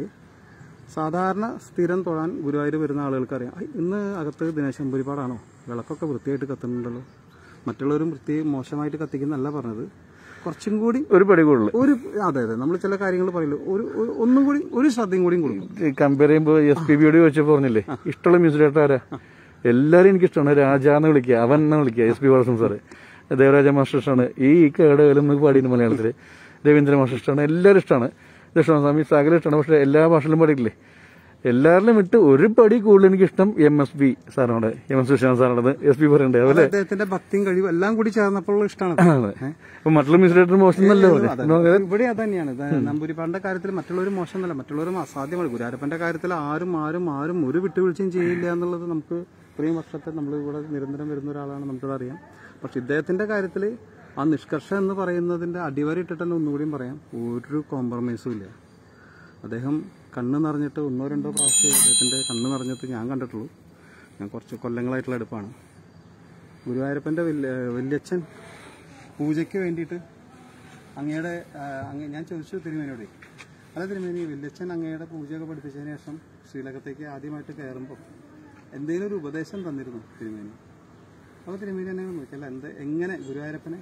സാധാരണ സ്ഥിരം തൊഴാൻ ഗുരുവായൂർ വരുന്ന ആളുകൾക്കറിയാം "ഐ, ഇന്ന് അകത്ത് ദിനേശ് നമ്പൂരിപ്പാടാണോ വിളക്കൊക്കെ വൃത്തിയായിട്ട് കത്തുന്നുണ്ടല്ലോ മറ്റുള്ളവരും വൃത്തി മോശമായിട്ട് കത്തിക്കുന്നല്ല പറഞ്ഞത് കുറച്ചും കൂടി ഒരു പടി കൂടുതൽ ഒരു അതെ അതെ നമ്മൾ ചില കാര്യങ്ങൾ പറയില്ല ഒരു ഒരു- ഒന്നും കൂടി ഒരു ശ്രദ്ധയും കൂടിയും കൊടുക്കും കമ്പയർ ചെയ്യുമ്പോൾ എസ് പി ബിയോട് ചോദിച്ചപ്പോൾ പറഞ്ഞില്ലേ ഇഷ്ടമുള്ള മ്യൂസിക് ഡയറക്ടർ ആരാ എല്ലാവരും എനിക്ക് ഇഷ്ടമാണ് രാജാന്ന് വിളിക്കുക അവൻ എന്ന് വിളിക്കുക എസ് പി ബാലസും സാറ് ദേവരാജ മാസ്റ്റർ ഇഷ്ടമാണ് ഈ കേടകലും എന്നൊക്കെ പാടിയിരുന്നു മലയാളത്തിൽ രവീന്ദ്ര മാസ്റ്റർ ഇഷ്ടമാണ് എല്ലാവരും ഇഷ്ടമാണ് ദക്ഷിണസ്വാമി സകല ഇഷ്ടമാണ് പക്ഷെ എല്ലാ ഭാഷയിലും പാടിയിട്ടില്ലേ എല്ലാവരിലും വിട്ട് ഒരു പടി കൂടുതൽ എനിക്ക് ഇഷ്ടം എം എസ് ബി സാറിനോട് എം എസ് വിശ്വനാഥ് സാറിനോട് എസ് പി പറയണ്ടേ അത് അതുപോലെ അദ്ദേഹത്തിന്റെ ഭക്തിയും കഴിവും എല്ലാം കൂടി ചേർന്നപ്പോഴുള്ള ഇഷ്ടമാണ് അപ്പൊ മറ്റുള്ള മ്യൂസിക് ഡയറക്ടർ മോശം എന്നല്ലേ പറഞ്ഞു ഇവിടെ അത് തന്നെയാണ് ഇത് നമ്പൂരിപ്പാടിന്റെ കാര്യത്തിൽ മറ്റുള്ളവർ മോശമെന്നല്ല മറ്റുള്ളവരും അസാധ്യമാണ് ഗുരുവായൂരപ്പന്റെ കാര്യത്തിൽ ആരും ആരും ആരും ഒരു വിട്ടുവീഴ്ചയും ചെയ്യില്ല എന്നുള്ളത് നമുക്ക് ഇത്രയും വർഷത്തെ നമ്മൾ ഇവിടെ നിരന്തരം വരുന്ന ഒരാളാണ് നമുക്കത് അറിയാം പക്ഷെ ഇദ്ദേഹത്തിന്റെ കാര്യത്തിൽ ആ നിഷ്കർഷ എന്ന് പറയുന്നതിന്റെ അടിവരയിട്ടിട്ട് തന്നെ ഒന്നുകൂടിയും പറയാം ഒരു കോംപ്രമൈസും ഇല്ല അദ്ദേഹം കണ്ണ് നിറഞ്ഞിട്ട് ഒന്നോ രണ്ടോ പ്രാവശ്യം അദ്ദേഹത്തിന്റെ കണ്ണ് നിറഞ്ഞിട്ട് ഞാൻ കണ്ടിട്ടുള്ളൂ ഞാൻ കുറച്ച് കൊല്ലങ്ങളായിട്ടുള്ള അടുപ്പാണ് ഗുരുവായൂരപ്പന്റെ വല്യ വല്യച്ഛൻ പൂജയ്ക്ക് വേണ്ടിയിട്ട് അങ്ങയുടെ ആ, അങ്ങ ഞാൻ ചോദിച്ചു തിരുമേനിയോട് അല്ല തിരുമേനി വല്യച്ഛൻ അങ്ങയുടെ പൂജയൊക്കെ പഠിപ്പിച്ചതിന് ശേഷം ശ്രീലകത്തേക്ക് ആദ്യമായിട്ട് കയറുമ്പോൾ എന്തെങ്കിലും ഒരു ഉപദേശം തന്നിരുന്നു തിരുമേനി അപ്പോൾ തിരുമേനി എന്നെ നോക്കിയല്ല എന്ത് എങ്ങനെ ഗുരുവായൂരപ്പനെ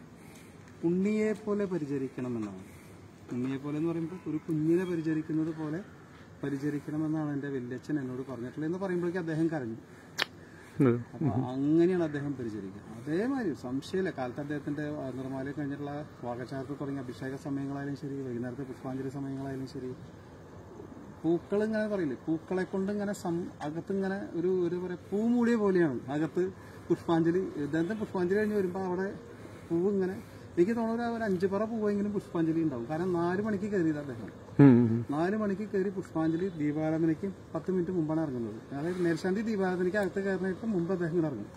ഉണ്ണിയെ പോലെ പരിചരിക്കണമെന്നാണ് ഉണ്ണിയെ പോലെ എന്ന് പറയുമ്പോൾ ഒരു കുഞ്ഞിനെ പരിചരിക്കുന്നത് പോലെ പരിചരിക്കണമെന്നാണ് എൻ്റെ വല്യച്ഛൻ എന്നോട് പറഞ്ഞിട്ടുള്ളത് എന്ന് പറയുമ്പോഴേക്കും അദ്ദേഹം കരഞ്ഞു അപ്പൊ അങ്ങനെയാണ് അദ്ദേഹം പരിചരിക്കുക അതേമാതിരി സംശയമില്ല കാലത്ത് അദ്ദേഹത്തിന്റെ ആ, നിർമ്മാല്യം കഴിഞ്ഞിട്ടുള്ള വാകചാരത്ത് തുടങ്ങിയ അഭിഷേക സമയങ്ങളായാലും ശരി വൈകുന്നേരത്തെ പുഷ്പാഞ്ജലി സമയങ്ങളായാലും ശരി പൂക്കൾ ഇങ്ങനെ പറയില്ലേ പൂക്കളെ കൊണ്ട് ഇങ്ങനെ സം- അകത്ത് ഇങ്ങനെ ഒരു ഒരു പറയാ പൂ മൂടിയ പോലെയാണ് അകത്ത് പുഷ്പാഞ്ജലി ഇദ്ദേഹത്തെ പുഷ്പാഞ്ജലി കഴിഞ്ഞ് വരുമ്പോൾ അവിടെ പൂവ് ഇങ്ങനെ എനിക്ക് തോന്നുന്നത് ഒരു അഞ്ചു പറ പൂവെങ്കിലും പുഷ്പാഞ്ജലി ഉണ്ടാവും കാരണം നാല് മണിക്ക് കയറിയത് അദ്ദേഹം നാല് മണിക്ക് കയറി പുഷ്പാഞ്ജലി ദീപാരാധനയ്ക്ക് പത്ത് മിനിറ്റ് മുമ്പാണ് ഇറങ്ങുന്നത് അതായത് മേൽശാന്തി ദീപാരാധനയ്ക്ക് അകത്ത് കയറിയിട്ട് മുമ്പ് അദ്ദേഹം ഇങ്ങനെ ഇറങ്ങും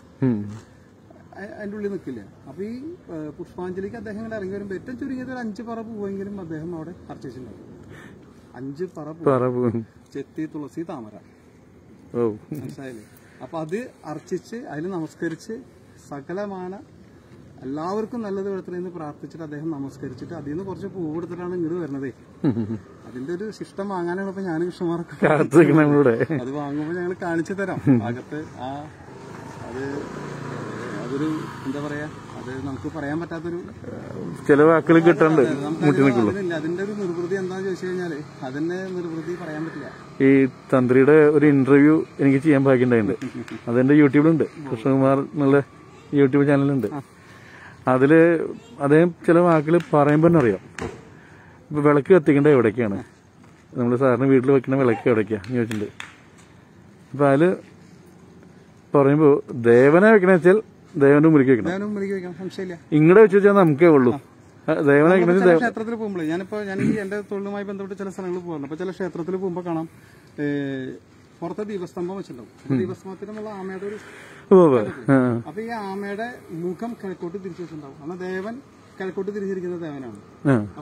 അ- അതിന്റെ ഉള്ളിൽ നിൽക്കില്ല അപ്പൊ ഈ ഏ, പുഷ്പാഞ്ജലിക്ക് അദ്ദേഹം ഇങ്ങനെ ഇറങ്ങി വരുമ്പോൾ ഏറ്റവും ചുരുങ്ങിയത് ഒരു അഞ്ച് പറ പൂവെങ്കിലും അദ്ദേഹം അവിടെ അർച്ചിച്ചിട്ടുണ്ടാവും അഞ്ച് പറ പൂ പറ പോകും ചെത്തി തുളസി താമര ഓ മനസ്സിലായില്ലേ അപ്പൊ അത് അർച്ചിച്ച് അതിന് നമസ്കരിച്ച് സകലമാണ് എല്ലാവർക്കും നല്ലത് വരത്തണേ എന്ന് പ്രാർത്ഥിച്ചിട്ട് അദ്ദേഹം നമസ്കരിച്ചിട്ട് അതിൽ നിന്ന് കുറച്ച് പൂവ് എടുത്തിട്ടാണ് ഇങ്ങോട്ട് വരുന്നതേ അതിന്റെ ഒരു ശിഷ്ടം വാങ്ങാനാണ് ഇപ്പൊ ഞാനും കൃഷ്ണമാർക്ക് കാത്തു നിൽക്കണം നമ്മളിവിടെ അത് വാങ്ങുമ്പോൾ ഞങ്ങൾ കാണിച്ചു തരാം അകത്ത് ആ അത് അതൊരു എന്താ പറയാ അത് നമുക്ക് പറയാൻ പറ്റാത്തൊരു ചില വാക്കുകൾ കിട്ടാണ്ട് നമുക്ക് അതിനില്ല അതിന്റെ ഒരു നിർവൃതി എന്താന്ന് ചോദിച്ചു കഴിഞ്ഞാല് അതിന്റെ നിർവൃതി പറയാൻ പറ്റില്ല ഈ തന്ത്രിയുടെ ഒരു ഇന്റർവ്യൂ എനിക്ക് ചെയ്യാൻ ബാക്കിയുണ്ടായിട്ടുണ്ട് അതെന്റെ യൂട്യൂബിലുണ്ട് കൃഷ്ണകുമാർ എന്നുള്ള യൂട്യൂബ് ചാനലുണ്ട് അതില് അദ്ദേഹം ചില വാക്കുകൾ പറയുമ്പോൾ തന്നെ അറിയാം ഇപ്പൊ വിളക്ക് കത്തിക്കേണ്ടത് എവിടേക്കാണ് നമ്മൾ സാറിന് വീട്ടിൽ വെക്കുന്ന വിളക്ക് എവിടേക്കാ എന്ന് ചോദിച്ചിട്ടുണ്ട് അപ്പൊ അതില് പറയുമ്പോ ദേവനെ വെക്കണ വെച്ചാൽ ദേവന്റെ മുമ്പിലേക്ക് വെക്കണം ഞാനും മുമ്പിലേക്ക് വെക്കാം സംശയമില്ല ഇങ്ങടെ വെച്ച് വെച്ചാൽ നമുക്കേ ഉള്ളൂ ആ, ദേവനെ വെക്കണ ചില ക്ഷേത്രത്തിൽ പോകുമ്പോഴേ ഞാനിപ്പോ ഞാൻ ഈ എന്റെ തൊഴിലുമായി ബന്ധപ്പെട്ട് ചില സ്ഥലങ്ങളിൽ പോകാറുണ്ട് അപ്പൊ ചില ക്ഷേത്രത്തിൽ പോകുമ്പോൾ കാണാം ഏ, പുറത്തെ ദീപസ്തംഭം വെച്ചിട്ടുണ്ടാവും ദീപസ്തംഭത്തിനുള്ള ആമയുടെ ഒരു ഉവ്വ് ഉവ്വ്. ആ. അപ്പൊ ഈ ആമയുടെ മുഖം കിഴക്കോട്ട് തിരിച്ചു വെച്ചിട്ടുണ്ടാവും അന്ന് ദേവൻ കിഴക്കോട്ട് തിരിച്ചിരിക്കുന്ന ദേവനാണ് ആ. അപ്പൊ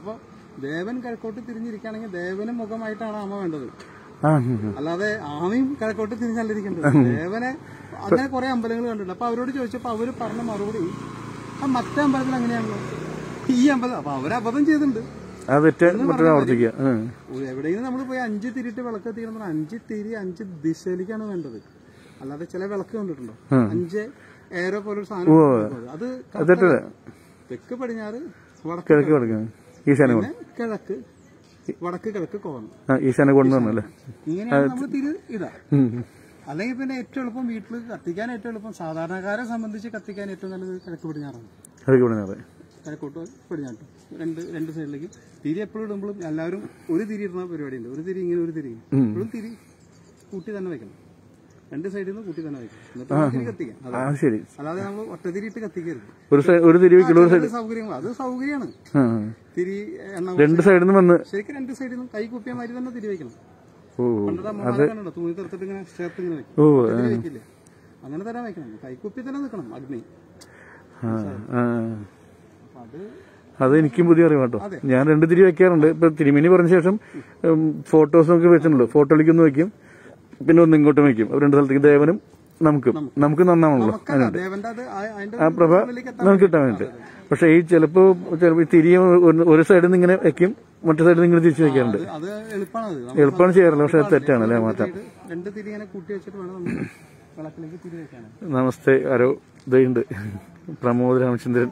ദേവൻ കിഴക്കോട്ട് തിരിഞ്ഞിരിക്കുകയാണെങ്കിൽ ദേവന് മുഖമായിട്ടാണ് ആമ വേണ്ടത് ആ ഉം, ഉം. അല്ലാതെ ആമയും കിഴക്കോട്ട് തിരിഞ്ഞല്ലിരിക്കേണ്ടത് ദേവനെ അങ്ങനെ കുറെ അമ്പലങ്ങൾ കണ്ടിട്ടുണ്ട് അപ്പൊ അവരോട് ചോദിച്ചപ്പോ അവര് പറഞ്ഞ മറുപടി ആ മറ്റേ അമ്പലത്തിൽ അങ്ങനെയാണല്ലോ ഈ അമ്പലം അപ്പൊ അവര് അബദ്ധം ചെയ്തിട്ടുണ്ട് ആ തെറ്റ് മറ്റൊരു ആവർത്തിക്കുക ഉം. എവിടെയെങ്കിലും നമ്മൾ പോയി അഞ്ച് തിരിയിട്ട് വിളക്ക് എത്തിക്കണം അഞ്ച് തിരി അഞ്ച് ദിശയിലേക്കാണ് വേണ്ടത് അല്ലാതെ ചില വിളക്ക് കണ്ടിട്ടുണ്ടോ അഞ്ച് ഏരോ പോലൊരു സാധനം ഉണ്ട്. അത് തെറ്റല്ല തെക്ക് പടിഞ്ഞാറ് വടക്ക് കിഴക്ക് കിടക്കുക ഈശാന കൊണ്ട് പിന്നെ കിഴക്ക് വടക്ക് കിഴക്ക് കോണം ആ ഈശാന കൊണ്ട് പറഞ്ഞല്ലേ ഇങ്ങനെയാണ് നമ്മൾ തിരി ഇതാ ഉം, ഉം. അല്ലെങ്കിൽ പിന്നെ ഏറ്റവും എളുപ്പം വീട്ടിൽ കത്തിക്കാൻ ഏറ്റവും എളുപ്പം സാധാരണക്കാരെ സംബന്ധിച്ച് കത്തിക്കാൻ ഏറ്റവും നല്ലത് കിഴക്ക് പടിഞ്ഞാറാണ് കിഴക്ക് പറഞ്ഞത് കിഴക്കോട്ട് പടിഞ്ഞാട്ടും രണ്ട് രണ്ട് സൈഡിലേക്ക് തിരി എപ്പോഴും ഇടുമ്പോഴും എല്ലാവരും ഒരു തിരി ഇടുന്ന പരിപാടിയുണ്ട് ഒരു തിരി ഇങ്ങനെ ഒരു തിരി ഇങ്ങനെ. എപ്പോഴും തിരി കൂട്ടി തന്നെ വെക്കണം രണ്ട് സൈഡിൽ നിന്ന് കൂട്ടി തന്നെ വെക്കണം എന്നിട്ട് നമുക്ക് തിരി കത്തിക്കാം അത് ആ ശരി അല്ലാതെ നമ്മൾ ഒറ്റതിരി ഇട്ട് കത്തിക്കരുത് ഒരു സൈഡ് ഒരു തിരി വെക്കുള്ളൂ ഒരു സൈഡ് അത് സൗകര്യങ്ങൾ അത് സൗകര്യമാണ് ആ തിരി എണ്ണ രണ്ട് സൈഡിൽ നിന്ന് വന്ന് ശരിക്കും രണ്ട് സൈഡിൽ നിന്നും കൈ കുപ്പിയ മാതിരി തന്നെ തിരി വെക്കണം ഓ പണ്ടത്തെ അമ്മമാരെ കണ്ടോ തുണി തീർത്തിട്ട് ഇങ്ങനെ ചേർത്ത് ഇങ്ങനെ വെക്കും ഓ തിരി വെക്കില്ലേ അങ്ങനെ തന്നെ വെക്കണം കൈക്കുപ്പി തന്നെ നിൽക്കണം അഗ്നി ആ ആ അപ്പൊ അത് അത് എനിക്കും പുതിയ അറിവ് കേട്ടോ ഞാൻ രണ്ട് തിരി വെക്കാറുണ്ട് ഇപ്പൊ തിരുമേനി പറഞ്ഞ ശേഷം ഫോട്ടോസ് ഒക്കെ വെച്ചിട്ടുണ്ട് ഫോട്ടോ കളിക്കൊന്ന് വെക്കും പിന്നെ ഒന്ന് ഇങ്ങോട്ടും വെക്കും അപ്പൊ രണ്ട് സ്ഥലത്തേക്ക് ദേവനും നമുക്കും നമുക്ക് നന്നാവണല്ലോ നമുക്കല്ല ദേവന്റെ അത് ആ- അതിന്റെ ആ പ്രഭ ഉള്ളിലേക്ക് എത്താൻ നമുക്ക് കിട്ടാൻ വേണ്ടി പക്ഷെ ഈ ചിലപ്പോ ചിലപ്പോ ഈ തിരിയ ഒരു- ഒരു സൈഡിൽ നിന്ന് ഇങ്ങനെ വെക്കും മറ്റേ സൈഡിൽ നിന്ന് ഇങ്ങനെ തിരിച്ചു വെക്കാറുണ്ട് അത് അത് എളുപ്പമാണ് അത് എളുപ്പമാണ് ചെയ്യാറില്ല പക്ഷെ അത് തെറ്റാണ് അല്ലേ മാറ്റാം രണ്ട് തിരി ഇങ്ങനെ കൂട്ടി വെച്ചിട്ട് വേണം നമ്മൾ വിളക്കിലേക്ക് തിരി വെക്കാനാണ് നമസ്തേ ആരോ ഇതുണ്ട് പ്രമോദ് രാമചന്ദ്രൻ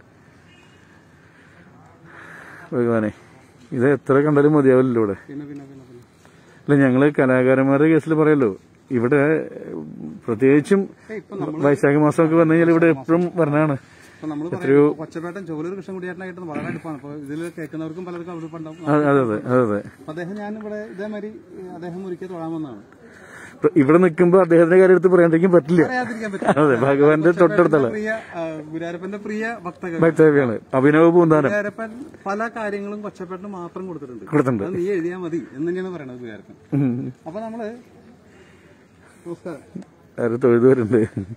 ഭഗവാനെ ഇത് എത്ര കണ്ടാലും മതിയാവില്ലല്ലോ ഇവിടെ പിന്നെ പിന്നെ പിന്നെ പിന്നെ അല്ല ഞങ്ങള് കലാകാരന്മാരുടെ കേസിൽ പറയല്ലോ ഇവിടെ പ്രത്യേകിച്ചും ഏയ് ഇപ്പൊ നമ്മൾ വൈശാഖ മാസമൊക്കെ വന്നു കഴിഞ്ഞാൽ ഇവിടെ എപ്പോഴും വരണാണ് ഇപ്പൊ നമ്മൾ പറയുന്നത് കൊച്ചപ്പേട്ടൻ ചോലൂർ കൃഷ്ണൻകുടിയേട്ടനായിട്ട് വളരെ അടുപ്പാണ് അപ്പൊ ഇതിൽ കേൾക്കുന്നവർക്കും പലർക്കും അടുപ്പുണ്ടാവും അതെ അതെ അതെ അതെ അതെ അപ്പൊ അദ്ദേഹം ഞാൻ ഇവിടെ ഇതേമാതിരി ഏഹ്, അദ്ദേഹം ഒരിക്കൽ തൊഴാമെന്നാണ് ഇപ്പൊ ഇവിടെ നിൽക്കുമ്പോ അദ്ദേഹത്തിന്റെ കാര്യം എടുത്ത് പറയാണ്ടിരിക്കാൻ പറ്റില്ല പറയാതിരിക്കാൻ പറ്റും അതെ ഭഗവാന്റെ തൊട്ടടുത്തുള്ള പ്രിയ ആ, ഗുരുവായൂരപ്പന്റെ പ്രിയ ഭക്തകൾ ഭക്തവ്യാണ് അഭിനവ് പൂന്താനം ഗുരുവായൂരപ്പൻ പല കാര്യങ്ങളും കൊച്ചപ്പേട്ടന് മാത്രം കൊടുത്തിട്ടുണ്ട് കൊടുത്തിട്ടുണ്ട് അത് നീ എഴുതിയാ മതി എന്ന് തന്നെയാണ് പറയണത് ഗുരുവായൂരപ്പൻ ഉം. അപ്പൊ നമ്മള് നമസ്കാരം ആര് തൊഴുതു വരുന്നുണ്ട്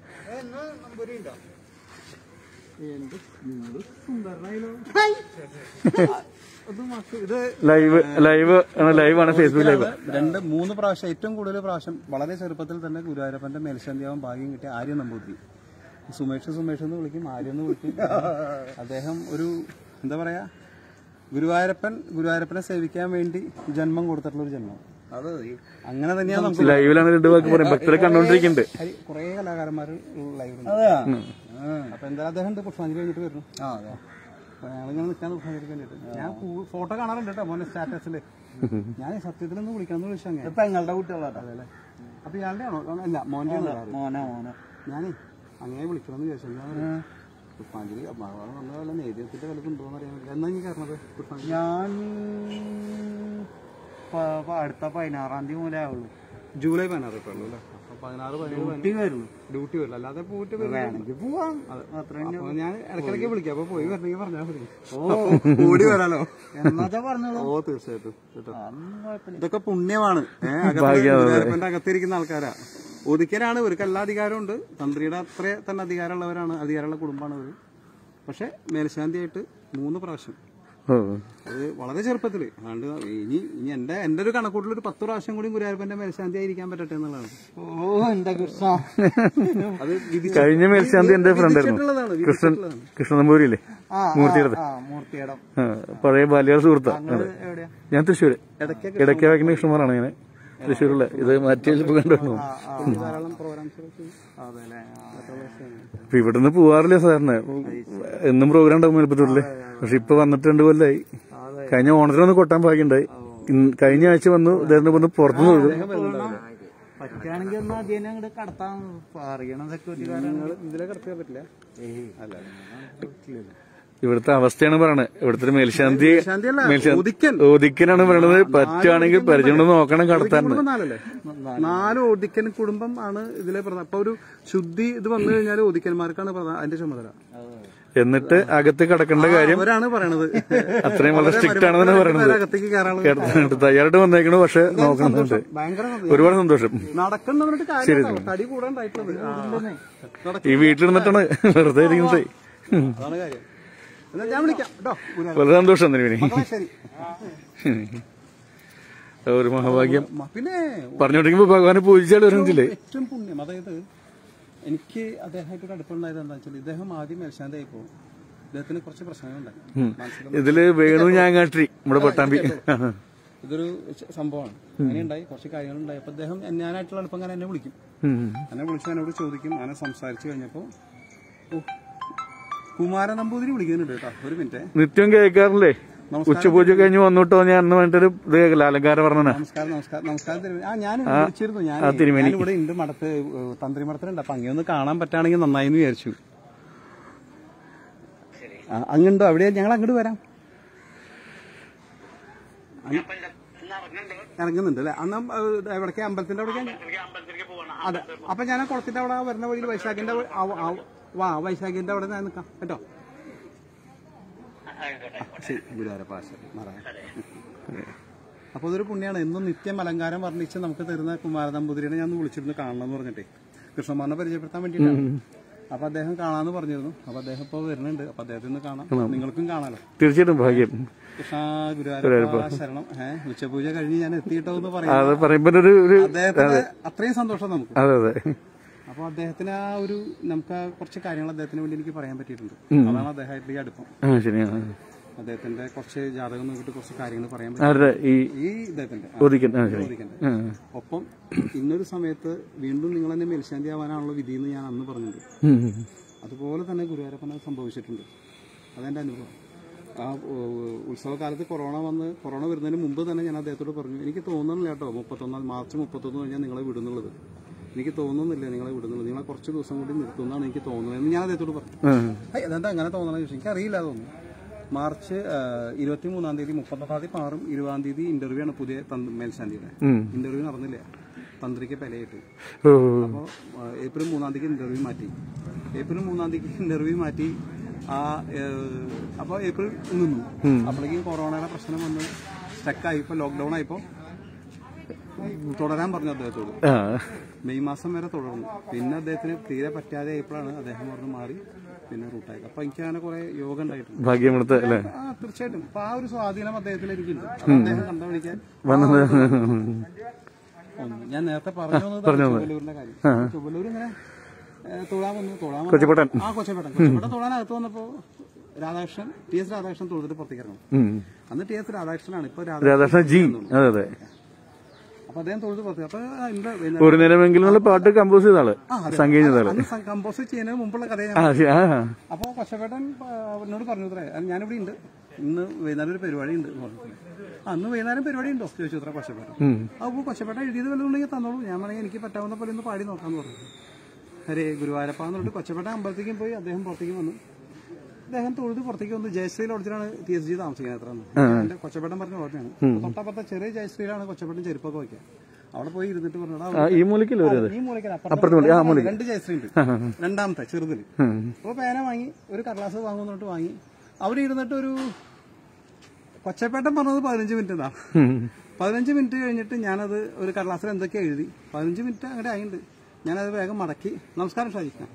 എന്ത് നിങ്ങള് സുന്ദരനായല്ലോ അത് മക്ക- ഇത് ലൈവ് ലൈവ് ആണ് ലൈവാണ് ഫേസ്ബുക്ക് ലൈവ് രണ്ട് മൂന്ന് പ്രാവശ്യം ഏറ്റവും കൂടുതൽ പ്രാവശ്യം വളരെ ചെറുപ്പത്തിൽ തന്നെ ഗുരുവായൂരപ്പന്റെ മേൽശാന്തിയാവാൻ ഭാഗ്യം കിട്ടിയ ആര്യൻ നമ്പൂതിരി സുമേഷ് സുമേഷ് എന്ന് വിളിക്കും ആര്യൻ എന്ന് വിളിക്കും അദ്ദേഹം ഒരു എന്താ പറയാ ഗുരുവായൂരപ്പൻ ഗുരുവായൂരപ്പനെ സേവിക്കാൻ വേണ്ടി ജന്മം കൊടുത്തിട്ടുള്ള ഒരു ജന്മം അത് അങ്ങനെ തന്നെയാണ് നമുക്ക് ലൈവിലാണ് രണ്ട് വാക്ക് പറയും ഭക്തരെ കണ്ടോണ്ടിരിക്കുന്നുണ്ട് കുറെ കലാകാരന്മാർ ലൈവിലുണ്ട് അപ്പൊ എന്തായാലും അദ്ദേഹം ഉണ്ട് പുഷ്പാഞ്ജലി കഴിഞ്ഞിട്ട് വരുന്നു അപ്പൊ ഞങ്ങളിങ്ങനെ നിൽക്കാൻ പുഷ്പാഞ്ജലിക്ക് വേണ്ടിട്ട് ഞാൻ ഫോട്ടോ കാണാറുണ്ട് കേട്ടോ മോനെ സ്റ്റാറ്റസില് ഞാൻ സത്യത്തിൽ ഒന്ന് വിളിക്കാന്ന് വിളിച്ചു അങ്ങനെ പെങ്ങളുടെ കുട്ടികളാട്ടോ അതെല്ലേ അപ്പൊ ഇയാളുടെ ആണോ അല്ല മോന്റെ ആണോ മോനെ മോനെ ഞാനേ അങ്ങനെ വിളിക്കണമെന്ന് വിചാരിച്ചു ഞാൻ പുഷ്പാഞ്ജലി ഭഗവാൻ വന്ന വല്ല നേദ്യത്തിന്റെ വല്ലതും ഉണ്ടോന്ന് അറിയാൻ പറ്റില്ല എന്നാ നീ കയറണത് പുഷ്പാഞ്ജലി ഞാൻ പ- പ- അടുത്ത പതിനാറാം തീയതി മുതലേ ആവുള്ളൂ ജൂലൈ പതിനാറ് ഇപ്പൊ ഉള്ളൂ അല്ലേ അപ്പൊ പതിനാറ് പതിനേഴ് കുട്ടി വരുള്ളൂ ഡ്യൂട്ടി വരില്ല അല്ലാതെ പോയിട്ട് വരില്ല. വേണമെങ്കിൽ പോവാം അത്ര അപ്പൊ ഞാൻ ഇടയ്ക്കിടയ്ക്ക് വിളിക്കാം അപ്പൊ പോയി വരണമെങ്കിൽ പറഞ്ഞാൽ മതി ഓടി വരാലോ എന്നാച്ചാ പറഞ്ഞോളൂ ഓ തീർച്ചയായിട്ടും കേട്ടോ അതൊന്നും കുഴപ്പമില്ല ഇതൊക്കെ പുണ്യമാണ് ഏഹ് ഗുരുവായൂരപ്പന്റെ അകത്തിരിക്കുന്ന ആൾക്കാരാ ഒതുക്കലാണ് ഇവർക്ക് എല്ലാ അധികാരവും ഉണ്ട് തന്ത്രിയുടെ അത്ര തന്നെ അധികാരമുള്ളവരാണ് അധികാരമുള്ള കുടുംബമാണ് ഇവര് പക്ഷെ മേൽശാന്തിയായിട്ട് മൂന്ന് പ്രാവശ്യം ഓ അത് വളരെ ചെറുപ്പത്തില് അതുകൊണ്ട് ഇനി ഇനി എന്റെ എന്റെ ഒരു കണക്കൂട്ടിൽ ഒരു പത്ത് പ്രാവശ്യം കൂടി ഗുരുവായൂരപ്പന്റെ മേൽശാന്തി ആയിരിക്കാൻ പറ്റട്ടെ എന്നുള്ളതാണ് ഓ എന്റെ കൃഷ്ണ അത് വിധി- കഴിഞ്ഞ മേൽശാന്തി എന്റെ ഫ്രണ്ട് ആയിരുന്നു വിധിച്ചിട്ടുള്ളതാണ്, കൃഷ്ണൻ വിധിച്ചിട്ടുള്ളതാണ്. കൃഷ്ണൻ നമ്പൂരില്ലേ ആ മൂർത്തിയുടെ ആ മൂർത്തിയിടം ആ, പഴയ ബാല്യകാല സുഹൃത്താ അതെ എവിടെയാ ഞാൻ തൃശ്ശൂര് ഇടയ്ക്കൊക്കെ ഇടയ്ക്ക് വയ്ക്കുന്ന കൃഷ്ണന്മാരാണ് ഞാൻ തൃശ്ശൂരുള്ള ഇത് മാറ്റി ഇപ്പൊ കണ്ടുവന്നു ധാരാളം പ്രോഗ്രാംസ് അതെ അല്ലേ അപ്പൊ ഇവിടുന്ന് പോവാറില്ല സാറിന് എന്നും പ്രോഗ്രാം ഉണ്ടാവും എളുപ്പത്തില്ലേ പക്ഷെ ഇപ്പൊ വന്നിട്ട് രണ്ട് കൊല്ലായി കഴിഞ്ഞ ഓണത്തിനൊന്ന് കൊട്ടാൻ ഭാഗ്യണ്ടായി ഇന്ന് കഴിഞ്ഞ ആഴ്ച വന്നു ഇതേണ്ട വന്ന് പുറത്തുനിന്ന് തൊഴുതു പറ്റുകയാണെങ്കിൽ ഒന്ന് അതിനെ അങ്ങോട്ട് കടത്താൻ അറിയണം സെക്യൂരിറ്റിക്കാരാണ് ഇതിലെ കടത്തിയാൻ പറ്റില്ല അല്ല ഇവിടുത്തെ അവസ്ഥയാണ് പറയണത് ഇവിടുത്തെ ഒരു മേൽശാന്തി ശാന്തിയല്ല മേൽശാന്തി ഒതുക്കൻ ഒതുക്കനാണ് പറയണത് പറ്റുകയാണെങ്കിൽ പരിചയം നോക്കണം കടത്താൻ കുടുംബം നാലല്ലേ നാല് ഒതുക്കൻ കുടുംബം ആണ് ഇതിലെ പ്രധാന അപ്പൊ ഒരു ശുദ്ധി ഇത് വന്നു കഴിഞ്ഞാൽ ഒതുക്കന്മാർക്കാണ് പ്രധാന അതിന്റെ ചുമതല എന്നിട്ട് അകത്ത് കടക്കേണ്ട കാര്യം അവരാണ് പറയണത് അത്രയും വളരെ സ്ട്രിക്റ്റ് ആണെന്നാണ് പറയണത് അകത്തേക്ക് കയറാനുള്ള കേട്ടിട്ടുണ്ട്. തയ്യാറായിട്ട് വന്നേക്കണു പക്ഷെ നോക്കണമെന്നുണ്ട് ഭയങ്കര ഒരുപാട് സന്തോഷം നടക്കണ്ടവരുടെ കാര്യം തടി കൂടാണ്ടായിട്ടുള്ളത് ഈ വീട്ടിലിരുന്നിട്ടാണ് വെറുതെ ഇരിക്കുന്നത് അതാണ് കാര്യം എന്നാ ഞാൻ വിളിക്കാം കേട്ടോ ഗുരുവായൂർ വളരെ സന്തോഷം തിരുമേനി മക്കളെ ശരി ഒരു മഹാഭാഗ്യം മ- പിന്നെ പറഞ്ഞോണ്ടിരിക്കുമ്പോ ഭഗവാനെ പൂജിച്ചാൽ വരുന്നില്ലേ ഏറ്റവും പുണ്യം അതായത് എനിക്ക് അദ്ദേഹമായിട്ടൊരു അടുപ്പമുണ്ടായത് എന്താ വെച്ചാൽ ഇദ്ദേഹം ആദ്യം മേൽശാന്തായി പോകും ഇദ്ദേഹത്തിന് കുറച്ച് പ്രശ്നങ്ങളുണ്ടായി മനസ്സിൽ ഇതില് വേണു ഞാങ്ങാട്ടി നമ്മുടെ പട്ടാമ്പി ഇതൊരു ച- സംഭവമാണ് അങ്ങനെ ഉണ്ടായി കുറച്ച് കാര്യങ്ങളുണ്ടായി അപ്പൊ അദ്ദേഹം ഞാനായിട്ടുള്ള അടുപ്പം അങ്ങനെ എന്നെ വിളിക്കും ഉം. എന്നെ വിളിച്ച് എന്നോട് ചോദിക്കും അങ്ങനെ സംസാരിച്ചു കഴിഞ്ഞപ്പോ ഓ, കുമാരൻ നമ്പൂതിരി വിളിക്കുന്നുണ്ട് കേട്ടോ ഒരു മിനിറ്റ് നിത്യം കേൾക്കാറില്ലേ ഉച്ചപൂജ കഴിഞ്ഞ് വന്നിട്ടോ ഞാൻ അന്ന് വേണ്ടിട്ടൊരു ഇത് കേൾക്കില്ല അലങ്കാരം പറഞ്ഞ നമസ്കാരം നമസ്കാരം നമസ്കാരം തിരുമേനി. ആ ഞാൻ വിളിച്ചിരുന്നു ഞാൻ ആ, തിരുമേനി. ഇവിടെ ഉണ്ട് മഠത്ത് ഏഹ്, തന്ത്രി മഠത്തിലുണ്ട് അപ്പൊ അങ്ങനെ ഒന്ന് കാണാൻ പറ്റുകയാണെങ്കിൽ നന്നായി എന്ന് വിചാരിച്ചു ആ, അങ്ങുണ്ടോ അവിടെ ഞങ്ങൾ അങ്ങോട്ട് വരാം അങ്ങ് ഇറങ്ങുന്നുണ്ട് അല്ലെ അന്ന് എവിടേക്ക് അമ്പലത്തിന്റെ അവിടേക്ക് അതെ അപ്പൊ ഞാൻ ആ കുളത്തിന്റെ അവിടെ വരുന്ന വഴിയിൽ വൈശാഖിന്റെ വഴി- ആ- ആ- വാ വൈശാഖിന്റെ അവിടെ ഞാൻ നിൽക്കാം കേട്ടോ ശരി ഗുരുവാരപ്പ ശരി മാറാം അപ്പൊ അതൊരു പുണ്യാണ് എന്നും നിത്യം അലങ്കാരം വർണ്ണിച്ച് നമുക്ക് തരുന്ന കുമാര നമ്പൂതിരിനെ ഞാൻ ഒന്ന് വിളിച്ചിരുന്നു കാണണം എന്ന് പറഞ്ഞിട്ടേ കൃഷ്ണമാറിനെ പരിചയപ്പെടുത്താൻ വേണ്ടിയിട്ടാണ് അപ്പൊ അദ്ദേഹം കാണാന്ന് പറഞ്ഞിരുന്നു അപ്പൊ അദ്ദേഹം ഇപ്പൊ വരുന്നുണ്ട് അപ്പൊ അദ്ദേഹത്തിന് ഒന്ന് കാണാം നിങ്ങൾക്കും കാണാലോ തീർച്ചയായിട്ടും ഭാഗ്യം കൃഷ്ണ ഗുരുവായൂരപ്പ ശരണം ഏഹ് ഉച്ചപൂജ കഴിഞ്ഞ് ഞാൻ എത്തിയിട്ടോ എന്ന് പറയും അത് പറയുമ്പോ ഒരു ഒരു അദ്ദേഹത്തിന് അത്രയും സന്തോഷം നമുക്ക് അതെ അതെ അപ്പൊ അദ്ദേഹത്തിന് ആ ഒരു നമുക്ക് ആ കുറച്ച് കാര്യങ്ങൾ അദ്ദേഹത്തിന് വേണ്ടി എനിക്ക് പറയാൻ പറ്റിയിട്ടുണ്ട് അതാണ് അദ്ദേഹമായിട്ട് ഈ അടുപ്പം ആ ശരിയാണ് അദ്ദേഹത്തിന്റെ കുറച്ച് ജാതകം നോക്കിയിട്ട് കുറച്ച് കാര്യങ്ങൾ പറയാൻ പറ്റും ആരുടെ ഈ ഈ ഇദ്ദേഹത്തിന്റെ ആ, ഒതുക്കൻ ആ ശരി ചോദിക്കണ്ടേ ആ. ഒപ്പം ഇന്നൊരു സമയത്ത് വീണ്ടും നിങ്ങൾ എന്നെ മേൽശാന്തി ആവാനാണുള്ള വിധി എന്ന് ഞാൻ അന്ന് പറഞ്ഞിട്ടുണ്ട് ഉം, ഉം. അതുപോലെ തന്നെ ഗുരുവായൂരപ്പൻ അത് സംഭവിച്ചിട്ടുണ്ട് അതെന്റെ അനുഭവം ആ ഓ, ഉത്സവകാലത്ത് കൊറോണ വന്ന് കൊറോണ വരുന്നതിന് മുമ്പ് തന്നെ ഞാൻ അദ്ദേഹത്തോട് പറഞ്ഞു എനിക്ക് തോന്നുന്നില്ല കേട്ടോ മുപ്പത്തൊന്നാം മാർച്ച് മുപ്പത്തൊന്ന് കഴിഞ്ഞാൽ നിങ്ങളെ വിടുന്നുള്ളത് എനിക്ക് തോന്നുന്നില്ല നിങ്ങളെ വിടുന്നുള്ളത് നിങ്ങളെ കുറച്ച് ദിവസം കൂടി നിർത്തുന്നതാണ് എനിക്ക് തോന്നുന്നത് എന്ന് ഞാൻ അദ്ദേഹത്തോട് പറഞ്ഞു ആ. ഹൈ, അതെന്താ അങ്ങനെ തോന്നണം ചോദിച്ചു എനിക്ക് അറിയില്ല തോന്നുന്നു മാർച്ച് ഇരുപത്തി മൂന്നാം തീയതി മുപ്പത്തൊന്നാം തീയതി പാറും ഇരുപതാം തീയതി ഇന്റർവ്യൂ ആണ് പുതിയ തന്ത്ര- മേൽശാന്തിയുടെ ഉം. ഇന്റർവ്യൂ നടന്നില്ല തന്ത്രിക്ക് പെലയിട്ട് ഓ അപ്പോൾ ഏപ്രിൽ മൂന്നാം തീയതി ഇന്റർവ്യൂ മാറ്റി ഏപ്രിൽ മൂന്നാം തീയതി ഇന്റർവ്യൂ മാറ്റി ആ അപ്പോൾ ഏപ്രിൽ നിന്നു അപ്പോഴേക്കും കൊറോണയുടെ പ്രശ്നം വന്ന് സ്റ്റക്കായി ഇപ്പോൾ ലോക്ക്ഡൌൺ ആയപ്പോൾ തുടരാൻ പറഞ്ഞു അദ്ദേഹത്തോട് ആ മെയ് മാസം വരെ തുടർന്നു പിന്നെ അദ്ദേഹത്തിന് തീരെ പറ്റാതെ ആയപ്പോഴാണ് അദ്ദേഹം പറഞ്ഞു മാറി പിന്നെ റൂട്ടായത് അപ്പൊ എനിക്ക് അങ്ങനെ കുറെ യോഗ ഉണ്ടായിട്ടുണ്ട് ഭാഗ്യമെടുത്ത് അല്ലേ ആ തീർച്ചയായിട്ടും അപ്പൊ ആ ഒരു സ്വാധീനം അദ്ദേഹത്തിൽ എനിക്കുണ്ട് അത് അദ്ദേഹം കണ്ടു വിളിക്കാൻ വന്നത് ഒന്ന് ഞാൻ നേരത്തെ പറഞ്ഞു വന്നത് ചൊവ്വലൂരിന്റെ കാര്യം ചൊവ്വലൂർ ഇങ്ങനെ ഏ, തൊഴാൻ വന്നു തൊഴാൻ വന്നു. കൊച്ചിപ്പട്ടൻ ആ കൊച്ചപ്പേട്ടൻ കൊച്ചപ്പേട്ടൻ തൊഴാൻ അകത്ത് വന്നപ്പോ രാധാകൃഷ്ണൻ ടി എസ് രാധാകൃഷ്ണൻ തൊഴുതിട്ട് പുറത്തേക്ക് ഇറങ്ങും ഉം. അന്ന് ടി എസ് രാധാകൃഷ്ണനാണ് ഇപ്പൊ രാധാകൃഷ്ണ ജി അതെ അതെ അപ്പൊ അദ്ദേഹം തൊഴുത് പുറത്തേക്ക് അപ്പൊ എന്റെ ഒരു നേരമെങ്കിലും ഉള്ള പാട്ട് കമ്പോസ് ചെയ്ത ആള് സംഗീത ചെയ്ത ആള് അന്ന് കമ്പോസ് ചെയ്യുന്നതിന് മുമ്പുള്ള കഥ ഞാൻ ആ ശരി ആ അപ്പോൾ കൊച്ചപ്പേട്ടൻ ആ, എന്നോട് പറഞ്ഞു അത്രേ "അത് ഞാനിവിടെ ഉണ്ട് ഇന്ന് വൈകുന്നേരം ഒരു പരിപാടി ഉണ്ട് എന്ന് പറഞ്ഞു "ആ, അന്ന് വൈകുന്നേരം പരിപാടി ഉണ്ടോ ചോദിച്ചു അത്ര കൊച്ചപ്പേട്ടൻ ഉം. അപ്പോൾ കൊച്ചപ്പേട്ടൻ എഴുതിയത് വല്ലതും ഉണ്ടെങ്കിൽ തന്നോളൂ ഞാൻ വേണമെങ്കിൽ എനിക്ക് പറ്റാവുന്ന പോലെ ഒന്ന് പാടി നോക്കാന്ന് പറഞ്ഞു ഹരേ ഗുരുവായൂരപ്പ എന്ന് പറഞ്ഞിട്ട് കൊച്ചപ്പേട്ടൻ അമ്പലത്തേക്കും പോയി അദ്ദേഹം പുറത്തേക്ക് വന്നു അദ്ദേഹം തൊഴുത് പുറത്തേക്ക് വന്ന് ജയശ്രീ ലോഡ്ജിലാണ് ടി എസ് ജി താമസിക്കുന്നത് അത്ര എന്റെ കൊച്ചപ്പേട്ടൻ പറഞ്ഞ ലോഡ്ജാണ് തൊട്ടപ്പുറത്തെ ചെറിയ ജയശ്രീയിലാണ് കൊച്ചപ്പേട്ടൻ ചെരുപ്പൊക്കെ വയ്ക്കുക അവിടെ പോയി ഇരുന്നിട്ട് പറഞ്ഞു "എടാ, ആ, ഈ മൂലക്കല്ലേ വരുന്നത് ഈ മൂലയ്ക്ക് അപ്പുറത്തെ മൂല- ആ, മൂലയ്ക്ക്. രണ്ട് ജയശ്രീ ഉണ്ട് രണ്ടാമത്തെ ചെറുതില് ഉം. അപ്പോൾ പേന വാങ്ങി ഒരു കടലാസ് വാങ്ങുന്നിട്ട് വാങ്ങി അവിടെ ഇരുന്നിട്ട് ഒരു കൊച്ചപ്പേട്ടൻ പറഞ്ഞത് പതിനഞ്ച് മിനിറ്റ് എന്നാ ഉം. പതിനഞ്ച് മിനിറ്റ് കഴിഞ്ഞിട്ട് ഞാനത് ഒരു കടലാസിൽ എന്തൊക്കെയോ എഴുതി പതിനഞ്ച് മിനിറ്റ് അങ്ങനെ ആയിട്ടുണ്ട് ഞാനത് വേഗം മടക്കി നമസ്കാരം ഷാജിക്കാം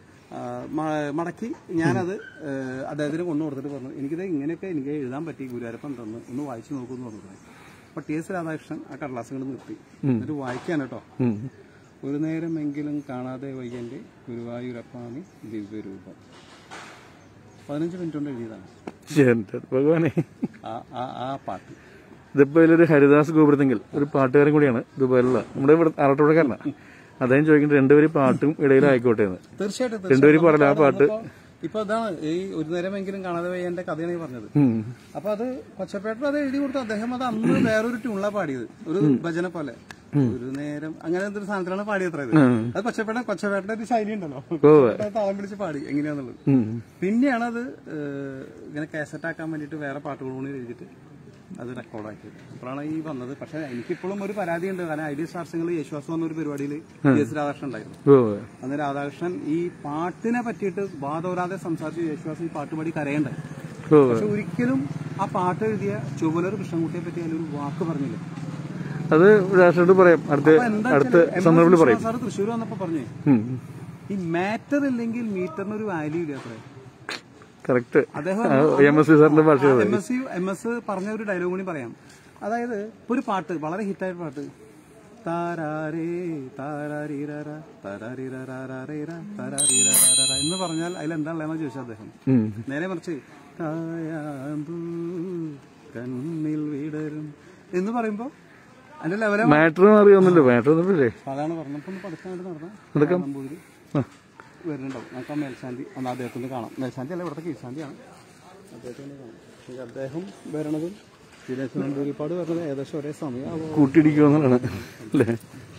മടക്കി ഞാനത് ആ, അദ്ദേഹത്തിന് കൊണ്ടു കൊടുത്തിട്ട് പറഞ്ഞു എനിക്കിത് ഇങ്ങനെയൊക്കെ എനിക്ക് എഴുതാൻ പറ്റി ഗുരുവായൂരപ്പൻ തന്നു ഒന്ന് വായിച്ചു നോക്കുമെന്ന് പറഞ്ഞു അപ്പൊ ടി എസ് രാധാകൃഷ്ണൻ ആ കടലാസ് കൊണ്ട് നിർത്തി എന്നിട്ട് വായിക്കാൻ കേട്ടോ ഉം. ഒരു നേരമെങ്കിലും കാണാതെ വയ്യന്റെ ഗുരുവായൂരപ്പാനി ദിവ്യരൂപം പതിനഞ്ച് മിനിറ്റ് കൊണ്ട് എഴുതിയതാണ് എന്റെ ഭഗവാനെ ആ ആ ആ പാട്ട് ഇതിപ്പോ ഇതിലൊരു ഹരിദാസ് ഗോപുരത്തെങ്കിൽ ഒരു പാട്ടുകാരൻ കൂടിയാണ് ദുബായിലുള്ള നമ്മുടെ ഇവിടെ ആറട്ടോടക്കാരനാണ് അദ്ദേഹം ചോദിക്കുന്നത് രണ്ടുപേരും പാട്ടും ഇടയിലായിക്കോട്ടെ എന്ന് തീർച്ചയായിട്ടും രണ്ടുപേരും പാടില്ല ആ പാട്ട് ഇപ്പൊ ഇതാണ് ഈ ഒരു നേരമെങ്കിലും കാണാതെ വയ്യന്റെ കഥയാണ് ഈ പറഞ്ഞത് ഉം. അപ്പൊ അത് കൊച്ചപ്പേട്ടൻ അത് എഴുതി കൊടുത്തു അദ്ദേഹം അത് അന്ന് വേറൊരു ട്യൂണിലാണ് പാടിയത് ഒരു ഭജന പോലെ ഒരു നേരം അങ്ങനെ എന്തൊരു സാധനത്തിലാണ് പാടിയത്ര ഇത് അത് കൊച്ചപ്പേട്ടൻ കൊച്ചപ്പേട്ടന്റെ ഒരു ശൈലി ഉണ്ടല്ലോ കൊച്ചപ്പേട്ടൻ താളം പിടിച്ച് പാടി എങ്ങനെയാന്നുള്ളത് ഉം. പിന്നെയാണ് അത് ഏഹ്, ഇങ്ങനെ കാസറ്റ് ആക്കാൻ വേണ്ടിയിട്ട് വേറെ പാട്ടുകൾ കൂടി എഴുതിയിട്ട് അത് റെക്കോർഡാക്കിയത് അപ്പോഴാണ് ഈ വന്നത് പക്ഷെ എനിക്കിപ്പോഴും ഒരു പരാതിയുണ്ട് കാരണം ഐഡിയ സ്റ്റാർസിംഗിൽ യേശുവാസം എന്ന ഒരു പരിപാടിയിൽ എസ് രാധാകൃഷ്ണൻ ഉണ്ടായിരുന്നു ഓ അന്ന് രാധാകൃഷ്ണൻ ഈ പാട്ടിനെ പറ്റിയിട്ട് വാദോരാതെ സംസാരിച്ച് യേശുവാസം ഈ പാട്ടുപാടി കരയണ്ടായി ഓ പക്ഷെ ഒരിക്കലും ആ പാട്ട് എഴുതിയ ചുവലർ കൃഷ്ണൻകുട്ടിയെ പറ്റി അതിലൊരു വാക്ക് പറഞ്ഞില്ല അത് രാഷ്ട്രീയോട് പറയാം അടുത്ത അപ്പൊ എന്താ അടുത്ത വെച്ചാല് സന്ദർഭത്തിൽ പറയും സാറ് തൃശ്ശൂർ വന്നപ്പോ പറഞ്ഞേ ഉം. ഈ മാറ്റർ ഇല്ലെങ്കിൽ മീറ്ററിന് ഒരു വാല്യൂ ഇല്ല അത്രേ കറക്റ്റ് അദ്ദേഹം എം എസ് സി സാറിന്റെ ഭാഷ അത്. എം എസ് എം എസ് പറഞ്ഞ ഒരു ഡയലോഗ് കൂടി പറയാം അതായത് ഇപ്പൊ ഒരു പാട്ട് വളരെ ഹിറ്റായ പാട്ട് താരാരേ താരാരീരര, താരാരീരരാരേര, താരാരീരരാരര എന്ന് പറഞ്ഞാൽ അതിൽ എന്താണെന്ന് ചോദിച്ചു അദ്ദേഹം ഉം. നേരെ മറിച്ച് കായാമ്പൂ കണ്ണിൽ വിടരും എന്ന് പറയുമ്പോ അതിന്റെ ലെവലെ മാറ്റർ അറിയാവുന്നല്ലോ മാറ്റർ ഒന്നുമില്ലേ അതാണ് പറഞ്ഞപ്പോ ഒന്ന് പഠിക്കാൻ നടന്ന എടുക്കാം. ആ. വരുന്നുണ്ടാവും നമുക്ക് ആ മേൽശാന്തി ഒന്ന് അദ്ദേഹത്തിന് കാണാം മേൽശാന്തി അല്ല ഇവിടുത്തെ കീഴ്ശാന്തിയാണ് അദ്ദേഹത്തിന് കാണാം പക്ഷേ അദ്ദേഹം വരണതും ദിനേശ് നമ്പൂരിപ്പാട് വരുന്നത് ഏകദേശം ഒരേ സമയമാകും കൂട്ടിയിടിക്കുമെന്നുള്ളതാണ് അല്ലേ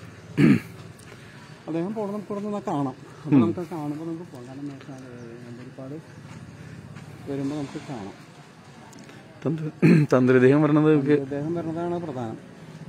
അദ്ദേഹം പോകണം നമുക്ക് ഇവിടെ നിന്ന് കാണാം അപ്പൊ നമുക്ക് അത് കാണുമ്പോൾ നമുക്ക് പോകാം കാരണം മേൽശാന്തി നമ്പൂരിപ്പാട് വരുമ്പോൾ നമുക്ക് കാണാം തന്ത്രി തന്ത്രിദേഹം വരണത് നമുക്ക് അദ്ദേഹം വരുന്നതാണ് പ്രധാനം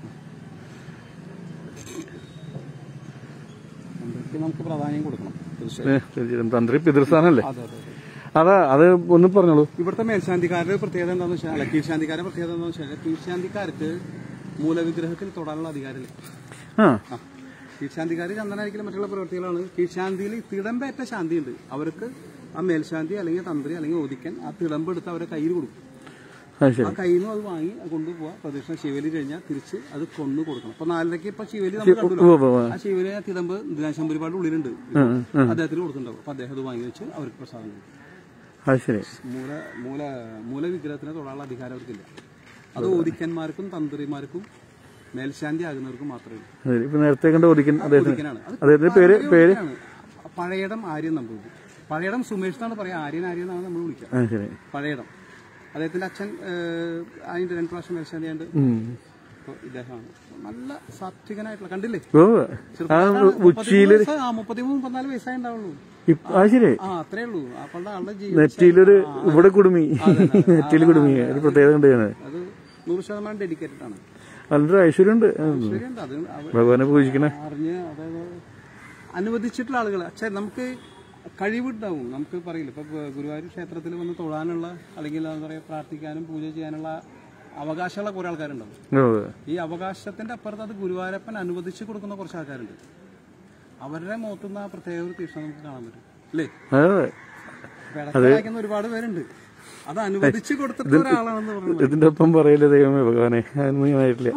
നമ്പൂരിക്ക് നമുക്ക് പ്രാധാന്യം കൊടുക്കണം തീർച്ചയായും ഏ, തീർച്ചയായിട്ടും തന്ത്രി പിതൃസ്ഥാനല്ലേ അതെ അതെ അതെ അതാ അത് ഒന്ന് പറഞ്ഞോളൂ ഇവിടുത്തെ മേൽശാന്തിക്കാരുടെ പ്രത്യേകത എന്താണെന്ന് വെച്ചാൽ അല്ല കീഴ്ശാന്തിക്കാരുടെ പ്രത്യേകത എന്താണെന്ന് വെച്ചാൽ കീഴ്ശാന്തിക്കാർക്ക് മൂലവിഗ്രഹത്തിൽ തൊടാനുള്ള അധികാരമില്ല ആ ആ കീഴ്ശാന്തിക്കാർ ചന്ദനായിരിക്കും മറ്റുള്ള പ്രവൃത്തികളാണ് കീഴ്ശാന്തിയിൽ തിടമ്പേറ്റ ശാന്തിയുണ്ട് അവർക്ക് ആ മേൽശാന്തി അല്ലെങ്കിൽ തന്ത്രി അല്ലെങ്കിൽ ഒതിക്കൻ ആ തിടമ്പ് എടുത്ത് അവരെ കയ്യിൽ കൊടുക്കും അത് ശരി ആ കയ്യിൽ നിന്ന് അത് വാങ്ങി അത് കൊണ്ടുപോവാ പ്രദക്ഷിണ ശിവലി കഴിഞ്ഞാൽ തിരിച്ച് അത് കൊന്നു കൊടുക്കണം അപ്പൊ നാലരയ്ക്ക് ഇപ്പൊ ശിവലി നമ്മൾ കണ്ടല്ലോ ഉവ്വ് ഉവ്വ് ഉവ്വ്. ആ ശിവലി ആ തിടമ്പ് ദിനാശമ്പരിപാട് ഉള്ളിലുണ്ട് ആ, ആ. അദ്ദേഹത്തിന് കൊടുക്കുന്നുണ്ടാവും അപ്പൊ അദ്ദേഹം അത് വാങ്ങി വെച്ച് അവർക്ക് പ്രസാദം കൊടുക്കും അത് ശരി മൂല മൂല മൂലവിഗ്രഹത്തിന് തൊടാനുള്ള അധികാരം അവർക്കില്ല അത് ഓദിക്കന്മാർക്കും തന്ത്രിമാർക്കും മേൽശാന്തി ആകുന്നവർക്കും മാത്രമേ ഉള്ളൂ അത് ശരി. ഇപ്പൊ നേരത്തെ കണ്ട ഓടിക്കൻ അദ്ദേഹത്തിന് ഓദിക്കനാണ് അത് അദ്ദേഹത്തിന്റെ പേര് പേര് ആണ്. പഴയടം ആര്യൻ നമ്പൂതിരി പഴയടം സുമേഷ് എന്നാണ് പറയാ ആര്യൻ ആര്യൻ എന്നാണ് നമ്മൾ വിളിക്കുക അത് ശരി പഴയടം അദ്ദേഹത്തിന്റെ അച്ഛൻ ഏഹ്, അതിന്റെ രണ്ട് പ്രാവശ്യം മേൽശാന്തിയാണ്ട് ഉം. ഇപ്പൊ ഇദ്ദേഹമാണ് നല്ല സാത്വികനായിട്ടുള്ള കണ്ടില്ലേ ഓ ആ ഉച്ചിയില് വയസ്സ്- ആ മുപ്പത്തിമൂന്ന് മുപ്പത്തിനാല് വയസ്സായി ഉണ്ടാവുള്ളൂ ഇപ്പ- അത് ശരി ആ അത്രേ ഉള്ളൂ അപ്പോഴുടെ ആളുടെ ജീവിതം നെറ്റിയിലൊരു ഇവിടെ കുടുമി നെറ്റിയിൽ കുടുമി ഒരു പ്രത്യേകത ഉണ്ട് ഞാൻ അത് നൂറ് ശതമാനം ഡെഡിക്കേറ്റഡ് ആണ് നല്ലൊരു ഐശ്വര്യമുണ്ട് ശരിയുണ്ട് അത് അവ- ഭഗവാനെ പൂജിക്കണേ അറിഞ്ഞ് അതായത് അനുവദിച്ചിട്ടുള്ള ആളുകൾ പക്ഷേ നമുക്ക് കഴിവുണ്ടാവും നമുക്ക് പറയില്ല ഇപ്പൊ ഗു- ഗുരുവായൂർ ക്ഷേത്രത്തിൽ വന്ന് തൊഴാനുള്ള അല്ലെങ്കിൽ എന്താ പറയുക പ്രാർത്ഥിക്കാനും പൂജ ചെയ്യാനുള്ള അവകാശമുള്ള കുറെ ആൾക്കാരുണ്ടാവും ഓ ഈ അവകാശത്തിന്റെ അപ്പുറത്ത് അത് ഗുരുവായൂരപ്പൻ അനുവദിച്ചു കൊടുക്കുന്ന കുറച്ച് ആൾക്കാരുണ്ട് അവരുടെ മുഖത്തുനിന്ന് ആ പ്രത്യേക ഒരു തീഷ്ണ നമുക്ക് കാണാൻ പറ്റും അല്ലേ അതെ വിളക്ക് വായിക്കുന്ന ഒരുപാട് പേരുണ്ട് അത് അനുവദിച്ചു കൊടുത്തിട്ട് ഒരാളാണെന്ന് പറയുന്നത് ഇതിന്റെ ഒപ്പം പറയില്ല ദൈവമേ ഭഗവാനെ അതൊന്നും ആയിട്ടില്ല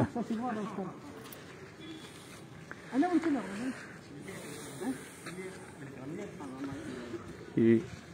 ഈ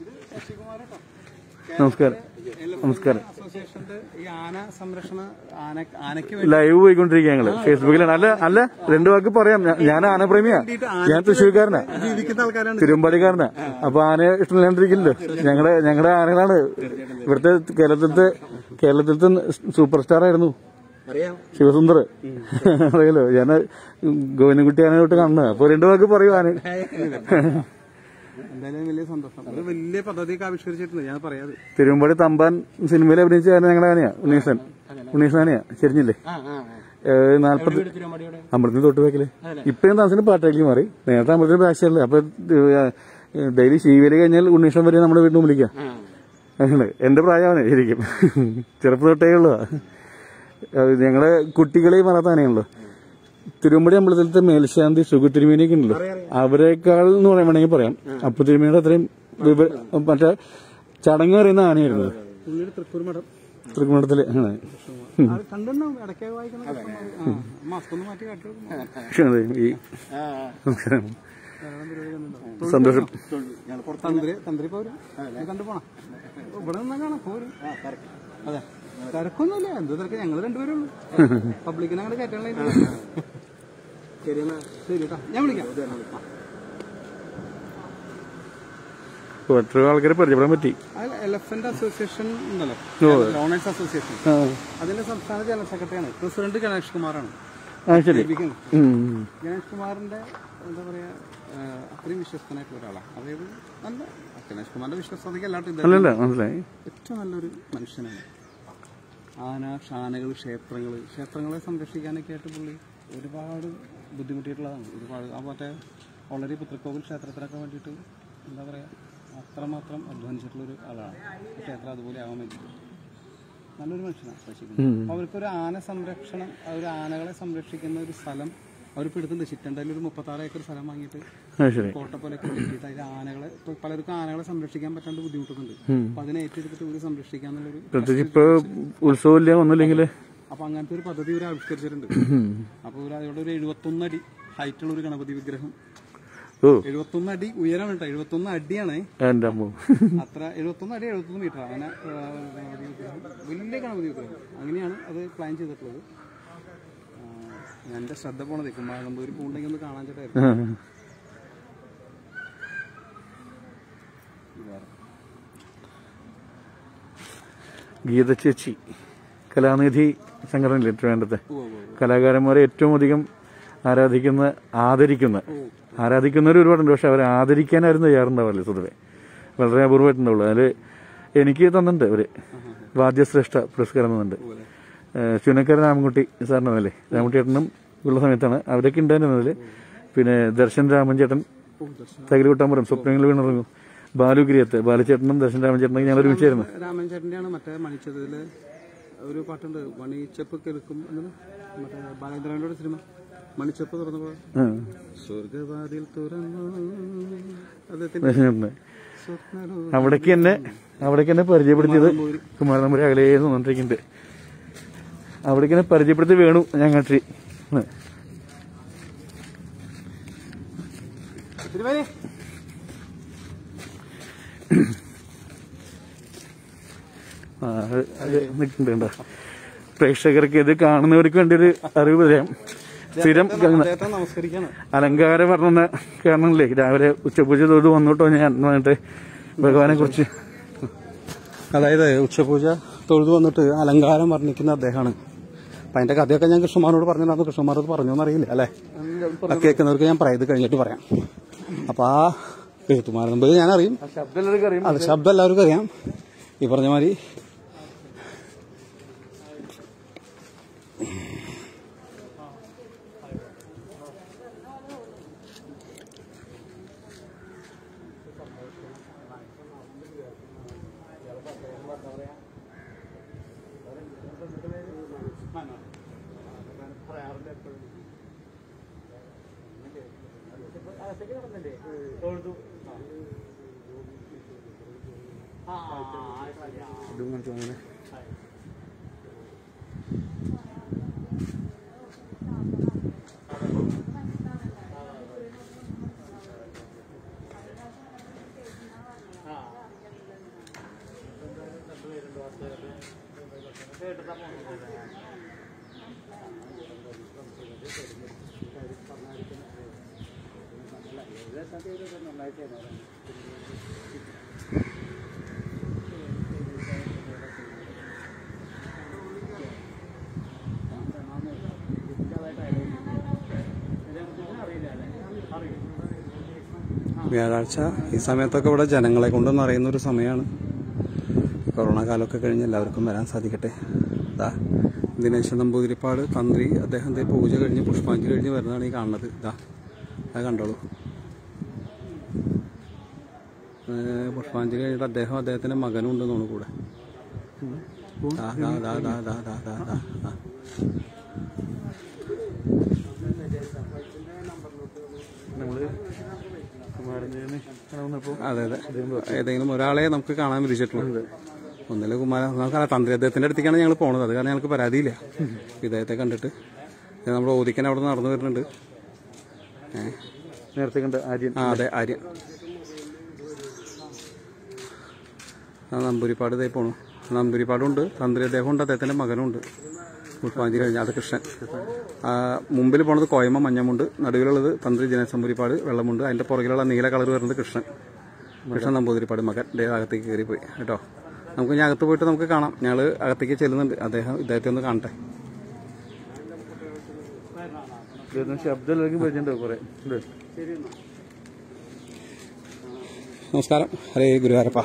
നമസ്കാരം നമസ്കാരം അസോസിയേഷന്റെ ഈ ആന സംരക്ഷണ ആന ആനയ്ക്ക് വേണ്ടി ലൈവ് പോയിക്കൊണ്ടിരിക്കുക ഞങ്ങള് ഫേസ്ബുക്കിലാണ് അല്ല അല്ല രണ്ടു വാക്ക് പറയാം ഞാൻ- ഞാൻ ആനപ്രേമിയാ ഞാൻ തൃശ്ശൂർക്കാരനാ ജീവിക്കുന്ന ആൾക്കാരാണ് തിരുവമ്പാടിക്കാരനാ അപ്പൊ ആനയെ ഇഷ്ടമില്ലാണ്ടിരിക്കില്ലല്ലോ ഞങ്ങളുടെ ഞങ്ങളുടെ ആനകളാണ് ഇവിടുത്തെ കേരളത്തിലത്തെ കേരളത്തിലത്തെ സൂപ്പർ സ്റ്റാർ ആയിരുന്നു ശിവസുന്ദർ അറിയാലോ ഞാൻ ഗോവിന്ദൻകുട്ടി ആനയെ തൊട്ട് കാണുന്നത് അപ്പൊ രണ്ടു വാക്ക് പറയൂ ആന എന്തായാലും വലിയ സന്തോഷം ഒരു വലിയ പദ്ധതിയൊക്കെ ആവിഷ്കരിച്ചിട്ടുണ്ട് ഞാൻ പറയാത് തിരുവമ്പാടി തമ്പാൻ സിനിമയിൽ അഭിനയിച്ച ആന ഞങ്ങളുടെ ആനയാ ഉണ്ണീസൻ ഉണ്ണീസൻ ആനയാ ചെരിഞ്ഞില്ലേ നാല്പത്തി അമ്പലത്തിന് തൊട്ട് വെക്കല് ഇപ്പഴും താമസിന്റെ പാട്ടേക്ക് മാറി നേരത്തെ അമ്പലത്തിന് ബാക്സൈഡില് അപ്പൊ ഡെയിലി ശീവേലി കഴിഞ്ഞാൽ ഉണ്ണീഷൻ വരെ നമ്മുടെ വീട്ടിൽ വിളിക്കാം അങ്ങനെ എന്റെ പ്രായമാണ് ശരിക്കും ചെറുപ്പം തൊട്ടേ ഉള്ളതാ അത് ഞങ്ങളെ കുട്ടികളെയും മറത്ത ആനയാണല്ലോ തിരുവമ്പടി അമ്പലത്തിലത്തെ മേൽശാന്തി സുഖ തിരുമേനിയൊക്കെ ഉണ്ടല്ലോ അവരെക്കാൾ എന്ന് പറയാൻ വേണമെങ്കിൽ പറയാം അപ്പു തിരുമേനിയുടെ അത്രയും വിവ- മറ്റേ ചടങ്ങ് പറയുന്ന ആനയായിരുന്നു പുള്ളിയുടെ തൃക്കൂർ മഠം തൃക്കുമണത്തില് ആണ് അത് കണ്ടുണ്ടാവും ഇടയ്ക്ക് വായിക്കുന്ന മാസ്ക് ഒന്ന് മാറ്റി കാട്ടി കൊടുക്കും. അതെ, ഈ സന്തോഷം തന്ത്രി തന്ത്രി പോരും കണ്ടു പോണം ഇവിടെ നിന്നാ കാണാം പോരും അതെ തിരക്കൊന്നുമില്ല എന്ത് തിരക്ക് ഞങ്ങൾ രണ്ടുപേരേ ഉള്ളൂ പബ്ലിക്കിനെ അങ്ങോട്ട് കയറ്റാനുള്ള ശരി എന്നാ ശരി കേട്ടോ ഞാൻ വിളിക്കാം ആ. എത്രയോ ആൾക്കാരെ പരിചയപ്പെടാൻ പറ്റി അതിൽ എലഫന്റ് അസോസിയേഷൻ ഉണ്ടല്ലോ ഓണേഴ്സ് അസോസിയേഷൻ ആ. അതിന്റെ സംസ്ഥാന ജനറൽ സെക്രട്ടറിയാണ് പ്രസിഡന്റ് ഗണേഷ് കുമാറാണ് ആ ശരി ദീപികൻ. ഉം. ഗണേഷ് കുമാറിന്റെ എന്താ പറയാ ആ, അത്രയും വിശ്വസ്തനായിട്ടുള്ള ഒരാളാണ് അതായത് നല്ല ഗണേഷ് കുമാറിന്റെ വിശ്വസ്തതയ്ക്ക് എല്ലാവരും ഇദ്ദേഹം അല്ലല്ല മനസ്സിലായി ഏറ്റവും നല്ലൊരു മനുഷ്യനാണ് ആന ഷാനകൾ ക്ഷേത്രങ്ങൾ ക്ഷേത്രങ്ങളെ സംരക്ഷിക്കാനൊക്കെ ആയിട്ട് പുള്ളി ഒരുപാട് ബുദ്ധിമുട്ടിയിട്ടുള്ളതാണ് ഒരുപാട് ആ മറ്റേ വളരെ പുത്രക്കോവിൽ ക്ഷേത്രത്തിനൊക്കെ വേണ്ടിയിട്ട് എന്താ പറയുക അത്രമാത്രം അധ്വാനിച്ചിട്ടുള്ളൊരു ആളാണ് ഈ ക്ഷേത്രം അതുപോലെ ആവാൻ വേണ്ടിയിട്ട് നല്ലൊരു മനുഷ്യനാണ് ശശികുമാർ അപ്പോൾ അവർക്കൊരു ആന സംരക്ഷണം ആ ഒരു ആനകളെ സംരക്ഷിക്കുന്ന ഒരു സ്ഥലം അവരിപ്പോൾ എടുത്തിട്ടുണ്ട് ചിറ്റണ്ടയിൽ ഒരു മുപ്പത്താറ് ഏക്കർ സ്ഥലം വാങ്ങിയിട്ട് അത് ശരി കോട്ട പോലെയൊക്കെ കെട്ടിയിട്ട് അതിൽ ആനകളെ ഇപ്പൊ പലർക്കും ആനകളെ സംരക്ഷിക്കാൻ പറ്റാണ്ട് ബുദ്ധിമുട്ടുന്നുണ്ട് അപ്പൊ അതിനെ ഏറ്റെടുത്തിട്ട് ഒരു സംരക്ഷിക്കാന്നുള്ളൊരു പ്രത്യേകിച്ച് ഇപ്പൊ ഉത്സവമില്ല ഒന്നുമില്ലെങ്കിൽ അപ്പൊ അങ്ങനത്തെ ഒരു പദ്ധതി ഇവർ ആവിഷ്കരിച്ചിട്ടുണ്ട് അപ്പൊ ഇവർ അതോടെ ഒരു എഴുപത്തൊന്ന് അടി ഹൈറ്റുള്ള ഒരു ഗണപതി വിഗ്രഹം ഓ എഴുപത്തൊന്ന് അടി ഉയരാണ് കേട്ടോ എഴുപത്തൊന്ന് അടിയാണ് എന്റെ അമ്മ അത്ര എഴുപത്തൊന്ന് അടി എഴുപത്തൊന്ന് മീറ്റർ അങ്ങനെ ആ, ഗണപതി വിഗ്രഹം വലിയ ഗണപതി വിഗ്രഹം അങ്ങനെയാണ് അത് പ്ലാൻ ചെയ്തിട്ടുള്ളത് ആ, എന്റെ ശ്രദ്ധ പോണത് കുമാരനമ്പൂരി പൂണ്ടെങ്കിൽ ഒന്ന് കാണാൻ ചേട്ടായിരുന്നു ഗീത ചേച്ചി കലാനിധി സംഘടനയില്ലേ ട്രിവാൻഡ്രത്തെ കലാകാരന്മാരെ ഏറ്റവും അധികം ആരാധിക്കുന്ന ആദരിക്കുന്ന ആരാധിക്കുന്നവർ ഒരുപാടുണ്ട് പക്ഷെ അവരെ ആദരിക്കാനായിരുന്നു തയ്യാറുണ്ടാവില്ല പൊതുവെ വളരെ അപൂർവമായിട്ടുണ്ടാവുള്ളൂ അതിൽ എനിക്ക് തന്നിട്ടുണ്ട് അവര് വാദ്യശ്രേഷ്ഠ പുരസ്കാരം തന്നിട്ടുണ്ട് ഏഹ് ചുനക്കര രാമൻകുട്ടി സാറിന് തന്നല്ലേ രാമൻകുട്ടി ചേട്ടനും ഉള്ള സമയത്താണ് അവരൊക്കെ ഉണ്ടായിരുന്നതിൽ പിന്നെ ദർശൻ രാമൻ ചേട്ടൻ തകിലുകൂട്ടാമ്പുരം സ്വപ്നങ്ങൾ വീണിറങ്ങും ബാലുഗിരിയത്ത് ബാലുചേട്ടനും ദർശൻ രാമൻ ചേട്ടനും ഞങ്ങൾ ഒരുമിച്ചായിരുന്നു രാമൻ ചേട്ടന്റെയാണ് മറ്റേ മണിച്ചതില് ഒരു പാട്ടുണ്ട് മണിച്ചപ്പ് കേൾക്കും എന്നത് മറ്റേ ബാലേന്ദ്രന്റെ സിനിമ മണിച്ചപ്പ് തുറന്നപ്പോ ആ. സ്വർഗവാതിൽ തുറന്നു അദ്ദേഹത്തിന്റെ ദർശൻ ചേട്ടന് സ്വപ്നലോ അവിടേക്ക് എന്നെ അവിടേക്ക് എന്നെ പരിചയപ്പെടുത്തിയത് കുമാരനമ്പൂരി അകലേ നിന്നിരിക്കുന്നുണ്ട് അവിടേക്ക് എന്നെ പരിചയപ്പെടുത്തി വേണു ഞങ്ങാട്ടി തിരുവേനി നിൽക്കുന്നുണ്ട് പ്രേക്ഷകർക്ക് ഇത് കാണുന്നവർക്ക് വേണ്ടി ഒരു അറിവ് പറയാം സ്ഥിരം കാണുന്ന അദ്ദേഹത്തെ നമസ്കരിക്കാണ് അലങ്കാരം പറഞ്ഞ കാരണല്ലേ രാവിലെ ഉച്ചപൂജ തൊട്ട് വന്നോട്ടോ ഞാൻ എന്ന് പറഞ്ഞിട്ട് ഭഗവാനെ കുറിച്ച് അതായത് ഉച്ചപൂജ തൊഴുതു വന്നിട്ട് അലങ്കാരം വർണ്ണിക്കുന്ന അദ്ദേഹമാണ് അപ്പൊ അതിന്റെ കഥയൊക്കെ ഞാൻ കൃഷ്ണന്മാരോട് പറഞ്ഞിട്ടുണ്ടായിരുന്നു കൃഷ്ണന്മാരോട് പറഞ്ഞു എന്നറിയില്ല അല്ലെ അത് കേൾക്കുന്നവർക്ക് ഞാൻ പറയാം ഇത് കഴിഞ്ഞിട്ട് പറയാം അപ്പൊ ആ എഴുത്തുമാരെന്നുമ്പോൾ ഞാൻ അറിയും ശബ്ദം എല്ലാവർക്കും അറിയാം അത് ശബ്ദം എല്ലാവർക്കും അറിയാം ഈ പറഞ്ഞ മാതിരി വ്യാഴാഴ്ച ഈ സമയത്തൊക്കെ ഇവിടെ ജനങ്ങളെ കൊണ്ട് നിറയുന്ന ഒരു സമയമാണ് കൊറോണ കാലമൊക്കെ കഴിഞ്ഞ് എല്ലാവർക്കും വരാൻ സാധിക്കട്ടെ ഇതാ ദിനേശ നമ്പൂതിരിപ്പാട് തന്ത്രി അദ്ദേഹത്തെ പൂജ കഴിഞ്ഞ് പുഷ്പാഞ്ജലി കഴിഞ്ഞ് വരുന്നതാണ് ഈ കാണുന്നത് ഇതാ അത് കണ്ടോളൂ ഏ, പുഷ്പാഞ്ജലി കഴിഞ്ഞിട്ട് അദ്ദേഹം അദ്ദേഹത്തിന്റെ മകനും ഉണ്ടെന്ന് തോന്നുന്നു കൂടെ ദാ, ദാ, ദാ, ദാ, ദാ, ദാ, ദാ, ദാ, ദാ. നമ്മള് കുമാരനെ കാണുന്നപ്പോ അതെ അതെ ഏതെങ്കിലും ഒരാളെ നമുക്ക് കാണാൻ വിധിച്ചിട്ടുള്ളൂ ഒന്നിലെ കുമാര നമുക്കറിയാം തന്ത്രി അദ്ദേഹത്തിന്റെ അടുത്തേക്കാണ് ഞങ്ങൾ പോണത് അത് കാരണം ഞങ്ങൾക്ക് പരാതിയില്ല ഇദ്ദേഹത്തെ കണ്ടിട്ട് ഇത് നമ്മുടെ ഓദിക്കൻ അവിടെ നടന്നു വരുന്നുണ്ട് ഏ നേരത്തെ കണ്ട ആര്യൻ ആ അതെ ആര്യൻ ആ നമ്പൂരിപ്പാട് ഇതേ പോണു നമ്പൂരിപ്പാടുണ്ട് തന്ത്രി അദ്ദേഹം ഉണ്ട് അദ്ദേഹത്തിന്റെ മകനുണ്ട് പുഷ്പാഞ്ജലി കഴിഞ്ഞ അത് കൃഷ്ണൻ ആ, മുമ്പിൽ പോണത് കോയമ്മ മഞ്ഞമുണ്ട് നടുവിലുള്ളത് തന്ത്രി ജനസമ്പൂരിപ്പാട് വെള്ളമുണ്ട് അതിന്റെ പുറകിലുള്ള നീല കളർ വരുന്നത് കൃഷ്ണൻ കൃഷ്ണൻ നമ്പൂതിരിപ്പാട് മകൻ ദേ അകത്തേക്ക് കയറി പോയി കേട്ടോ നമുക്ക് ഇനി അകത്ത് പോയിട്ട് നമുക്ക് കാണാം ഞങ്ങൾ അകത്തേക്ക് ചെല്ലുന്നുണ്ട് അദ്ദേഹം ഇദ്ദേഹത്തെ ഒന്ന് കാണട്ടെ ഇതൊന്നും ശബ്ദം എല്ലാവർക്കും പരിചയമുണ്ടാവും കുറെ ഉണ്ട്. നമസ്കാരം ഹരേ ഗുരുവാരപ്പ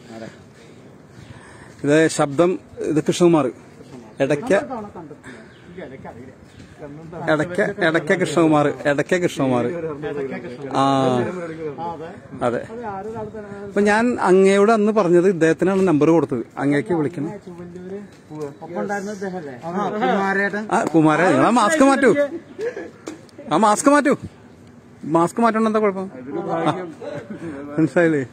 ഇത് ശബ്ദം ഇത് കൃഷ്ണകുമാർ ഇടയ്ക്ക് എടക്ക എടക്ക കൃഷ്ണകുമാർ എടക്ക കൃഷ്ണകുമാർ ആ അതെ അപ്പൊ ഞാൻ അങ്ങയോട് അന്ന് പറഞ്ഞത് ഇദ്ദേഹത്തിനാണ് നമ്പർ കൊടുത്തത് അങ്ങേക്ക് വിളിക്കണം ഒപ്പം ഉണ്ടായിരുന്ന ഇദ്ദേഹല്ലേ ആ കുമാരേട്ടൻ ആ കുമാര നിങ്ങൾ ആ മാസ്ക് മാറ്റൂ ആ മാസ്ക് മാറ്റൂ മാസ്ക് മാറ്റണം എന്താ കുഴപ്പം ആ, മനസ്സിലായില്ലേ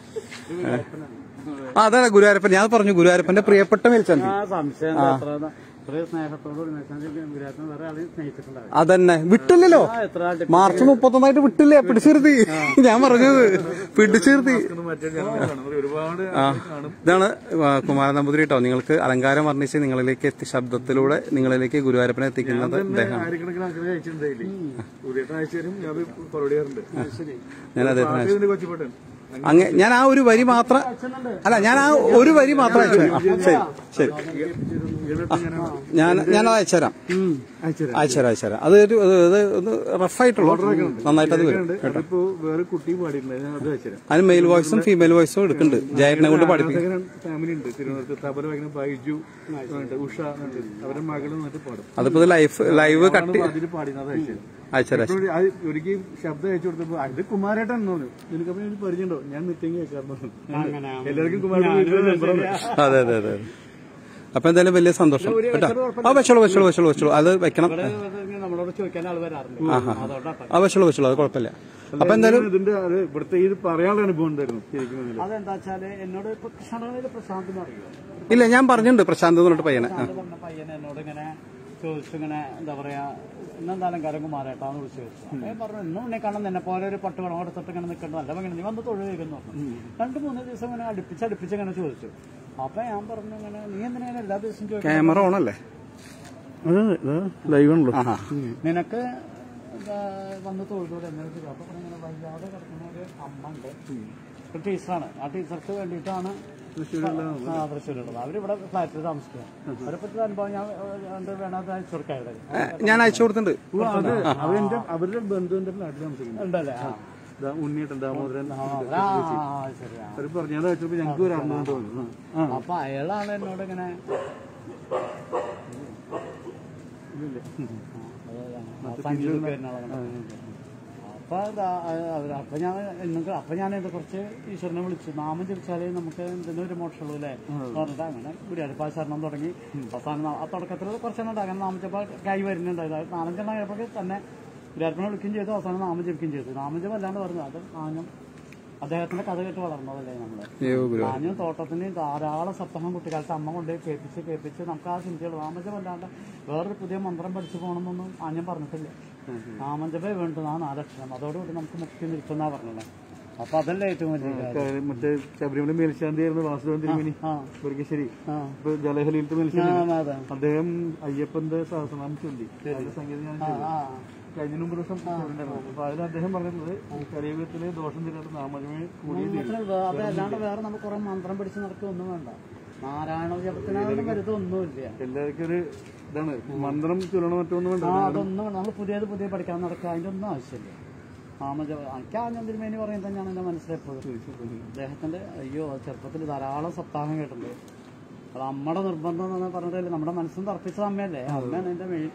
ആ അതെ ഗുരുവായൂരപ്പൻ ഞാൻ പറഞ്ഞു ഗുരുവായൂരപ്പന്റെ പ്രിയപ്പെട്ട മേൽച്ചാന്തി ആ സംശയം എന്താ അത്ര ഇത്രയും സ്നേഹത്തോടുകൂടി ഗുരുവായൂരപ്പൻ വേറെ ആളെയും സ്നേഹിച്ചിട്ടുണ്ടാവും അതന്നെ വിട്ടില്ലല്ലോ ആ എത്ര ആൾ മാർച്ച് മുപ്പത്തൊന്നായിട്ട് വിട്ടില്ലേ പിടിച്ചു നിർത്തി ഞാൻ പറഞ്ഞത് പിടിച്ചു നിർത്തി ഒരുപാട് ആ ഇതാണ് ആ, കുമാരൻ നമ്പൂതിരി കേട്ടോ നിങ്ങൾക്ക് അലങ്കാരം വർണ്ണിച്ച് നിങ്ങളിലേക്ക് എത്തി ശബ്ദത്തിലൂടെ നിങ്ങളിലേക്ക് ഗുരുവായൂരപ്പനെ എത്തിക്കുന്നത് അദ്ദേഹമാണ് ആയിരക്കണക്കിന് ആൾക്കാർ അയച്ചിട്ടുണ്ടായില്ലേ ഉദയട്ടൻ അയച്ചു തരും ഞാൻ ഫോർവേഡ് ചെയ്യാറുണ്ട് ഞാൻ അദ്ദേഹത്തിന് അയച്ചു. ഇതിന്റെ കൊച്ചിപ്പോട്ടൻ അങ്ങ് ഞാൻ ആ ഒരു വരി മാത്രം അല്ല ഞാൻ ആ ഒരു വരി മാത്രം അയച്ചു തരാം. ശരി ശരി ഞാൻ ഞാൻ അത് അയച്ചുതരാം അയച്ചുതരാം അയച്ചുതരാം അയച്ചുതരാം അത് ഒരു അത് ഇത് ഒന്ന് റഫായിട്ടുള്ളൂ നന്നായിട്ട് അത് വരും കേട്ടോ അതിപ്പോ വേറെ കുട്ടി പാടിയിട്ടുണ്ട് ഞാൻ അത് അയച്ചുതരാം അതിന് മെയിൽ വോയിസും ഫീമെയിൽ വോയിസും എടുക്കുന്നുണ്ട് ജയറ്റിനെ കൊണ്ട് പഠിപ്പിക്കും ഫാമിലി ഉണ്ട് തിരുവനന്തപുരത്ത് തബല വായിക്കുന്ന ബൈജു ഉണ്ട്, ഉഷ ഉണ്ട്. അവരുടെ മകള് വന്നിട്ട് പാടും അതിപ്പോ ലൈഫ് ലൈവ് കട്ട് അതിൽ പാടിയത് അയച്ചുതരാം അയച്ചുതരാം ഇപ്പോഴും അത് ഒരിക്കൽ ശബ്ദം അയച്ചു കൊടുത്തപ്പോ അത് കുമാരേട്ടൻ തോന്നുന്നു നിനക്കപ്പോ എനിക്ക് പരിചയമുണ്ടോ ഞാൻ നിത്യം കേൾക്കാറുണ്ട് എല്ലാവർക്കും കുമാരേട്ടൻ അതെ അതെ അതെ അപ്പൊ എന്തായാലും വലിയ സന്തോഷം കേട്ടോ ആ വെച്ചോളൂ വെച്ചോളൂ വെച്ചോളൂ വെച്ചോളൂ അത് വെക്കണം നമ്മളോട് ചോദിക്കാൻ ആൾ വരാറുണ്ട് അതുകൊണ്ടാ ആ വെച്ചോളൂ വെച്ചോളൂ അത് കുഴപ്പമില്ല അപ്പൊ എന്തായാലും ഇതിന്റെ അത് ഇവിടുത്തെ ഇത് പറയാനുള്ള അനുഭവം ഉണ്ടായിരുന്നു ശരിക്കും ഇതില്. അതെന്താ വെച്ചാല് എന്നോട് ഇപ്പൊ കൃഷ്ണനിൽ പ്രശാന്തിന് അറിയോ ഇല്ല ഞാൻ പറഞ്ഞിട്ടുണ്ട് പ്രശാന്ത് എന്ന് പറഞ്ഞിട്ട് പയ്യനെ ആ. അത് പറഞ്ഞ പയ്യൻ എന്നോട് ഇങ്ങനെ ചോദിച്ചു ഇങ്ങനെ എന്താ പറയാ ഇന്നെന്തായാലും കരകുമാരേട്ടാന്ന് വിളിച്ചു ചോദിച്ചു അപ്പൊ ഞാൻ പറഞ്ഞു ഇന്നും ഉന്നെ കാണാൻ നിന്നെ പോലെ ഒരു പട്ട് പണം കൊടുത്തിട്ട് ഇങ്ങനെ നിൽക്കണ്ട നല്ല ഇങ്ങനെ നീ വന്ന് തൊഴിൽ ചെയ്യുന്നു പറഞ്ഞു രണ്ട് മൂന്ന് ദിവസം ഇങ്ങനെ അടുപ്പിച്ച് അടുപ്പിച്ച് ഇങ്ങനെ ചോദിച്ചു അപ്പൊ ഞാൻ പറഞ്ഞു ഇങ്ങനെ നീ എന്തിനാണ് എല്ലാ ദിവസവും ചോദിക്കുന്നത് ക്യാമറ ഓൺ അല്ലേ ലൈവ് ആണല്ലോ ആഹാ നിനക്ക് എന്താ വന്ന് തൊഴിലൂടെ എന്നൊരു ചോദിച്ചു അപ്പൊ പറഞ്ഞു, ഇങ്ങനെ വയ്യാതെ കിടക്കുന്ന ഒരു അമ്മ ഉണ്ട് ഒരു ടീച്ചറാണ് ആ ടീച്ചർക്ക് വേണ്ടിയിട്ടാണ് ആ തൃശ്ശൂരുള്ളത് അവരിവിടെ ഫ്ലാറ്റിൽ താമസിക്കുക അവരെ പറ്റി അനുഭവം ഞാൻ എന്ത് വേണമെന്ന് അയച്ചു കൊടുക്കായിരുന്നു ഏ, ഞാൻ അയച്ചു കൊടുത്തിട്ടുണ്ട് അത് അവരെന്റെ അവരുടെ ബന്ധുവിന്റെ നാട്ടിൽ താമസിക്കുന്നത് ഉണ്ടല്ലേ ആ ദാ ഉണ്ണിയേട്ടൻ ദാമോദരൻ ആ, ആ, ശരിയാ അവർ പറഞ്ഞത് അയച്ചപ്പോ ഞങ്ങൾക്ക് വരാറുണ്ടെന്ന് തോന്നുന്നു ആ അപ്പൊ അയാളാണ് എന്നോട് ഇങ്ങനെ സഞ്ചരിക്ക് വരുന്ന ആളാണ്. അപ്പൊ ദാ- അവര് അപ്പൊ ഞാൻ നിങ്ങൾക്ക് അപ്പൊ ഞാൻ ഇത് കുറച്ച് ഈശ്വരനെ വിളിച്ചു നാമം ജപിച്ചാലേ നമുക്ക് എന്തെങ്കിലും ഒരു മോക്ഷമുള്ളൂ അല്ലേ പറഞ്ഞിട്ട് അങ്ങനെ ഗുരുവായൂരപ്പ ശരണം തുടങ്ങി അവസാനം നാ- ആ തുടക്കത്തിൽ കുറച്ചെണ്ണം ഉണ്ട് അങ്ങനെ നാമജപ കൈ വരുന്നുണ്ട് അതായത് നാലഞ്ചെണ്ണം ആയപ്പോൾ തന്നെ ഗുരുവായൂരപ്പനെ വിളിക്കുകയും ചെയ്തു അവസാനം നാമം ജപിക്കുകയും ചെയ്തു നാമജപം അല്ലാണ്ട് പറഞ്ഞു അത് നാഞ്ഞം അദ്ദേഹത്തിന്റെ കഥ കേട്ട് വളർന്നതല്ലേ നമ്മള് അയ്യോ ഗുരു ഞാനും തോട്ടത്തിന് ധാരാളം സപ്തഹം കുട്ടിക്കാലത്ത് അമ്മ കൊണ്ടുപോയി കേൾപ്പിച്ച് കേൾപ്പിച്ച് നമുക്ക് ആ ചിന്തകൾ നാമജപം അല്ലാണ്ട് വേറൊരു പുതിയ മന്ത്രം പഠിച്ചു പോകണമെന്നൊന്നും ആഞ്ഞം പറഞ്ഞിട്ടില്ല നാമജപേ വേണ്ടു ആ നാലക്ഷരം അതോടുകൂടി നമുക്ക് മുക്തി നിൽക്കുന്നാ പറഞ്ഞത് അപ്പൊ അതല്ലേ ഏറ്റവും വലിയ കാര്യം. കാര്യം മറ്റേ ശബരിമല മേൽശാന്തി ആയിരുന്നു വാസുദേവൻ തിരുമേനി ആ മുരുകശ്ശേരി ആ ഇപ്പൊ ജലഹലിയിലത്തെ ആ, മേൽശാന്തി അതെ അദ്ദേഹം അയ്യപ്പന്റെ സഹസ്രനാമം ചൊല്ലി അതിന്റെ സംഗീതം ഞാൻ ആ, ചെയ്തു. ആ. കഴിഞ്ഞ മുമ്പ് ദിവസം ഉണ്ടായിരുന്നു. അപ്പൊ അതിൽ അദ്ദേഹം പറഞ്ഞത് കലിയുഗത്തിലെ ദോഷം തീരാത്ത നാമജമേ കൂടിയ മാത്രമേ വേ- അതല്ലാണ്ട് വേറെ നമുക്ക് കുറെ മന്ത്രം പിടിച്ച് നടക്കൊന്നും വേണ്ട നാരായണ ജപത്തിനാണെങ്കിലും വരുതൊന്നുമില്ല എല്ലാവർക്കും ഒരു ഇതാണ് മന്ത്രം ചൊല്ലണം മറ്റൊന്നും വേണ്ട ആ അതൊന്നും വേണ്ട നമ്മൾ പുതിയത് പുതിയ പഠിക്കാൻ നടക്കുക അതിന്റെ ഒന്നും ആവശ്യമില്ല നാമജപ എനിക്ക് ആ ഞാൻ തിരുമേനി പറയുന്നത് തന്നെയാണ് എന്റെ മനസ്സിലെപ്പോഴും അദ്ദേഹത്തിന്റെ അയ്യോ ചെറുപ്പത്തിൽ ധാരാളം സപ്താഹം കേട്ടിട്ടുണ്ട് അത് അമ്മയുടെ നിർബന്ധം എന്ന് പറഞ്ഞിട്ടില്ല നമ്മുടെ മനസ്സും തർപ്പിച്ചത് അമ്മയല്ലേ അമ്മയാണ് എന്റെ മെയിൻ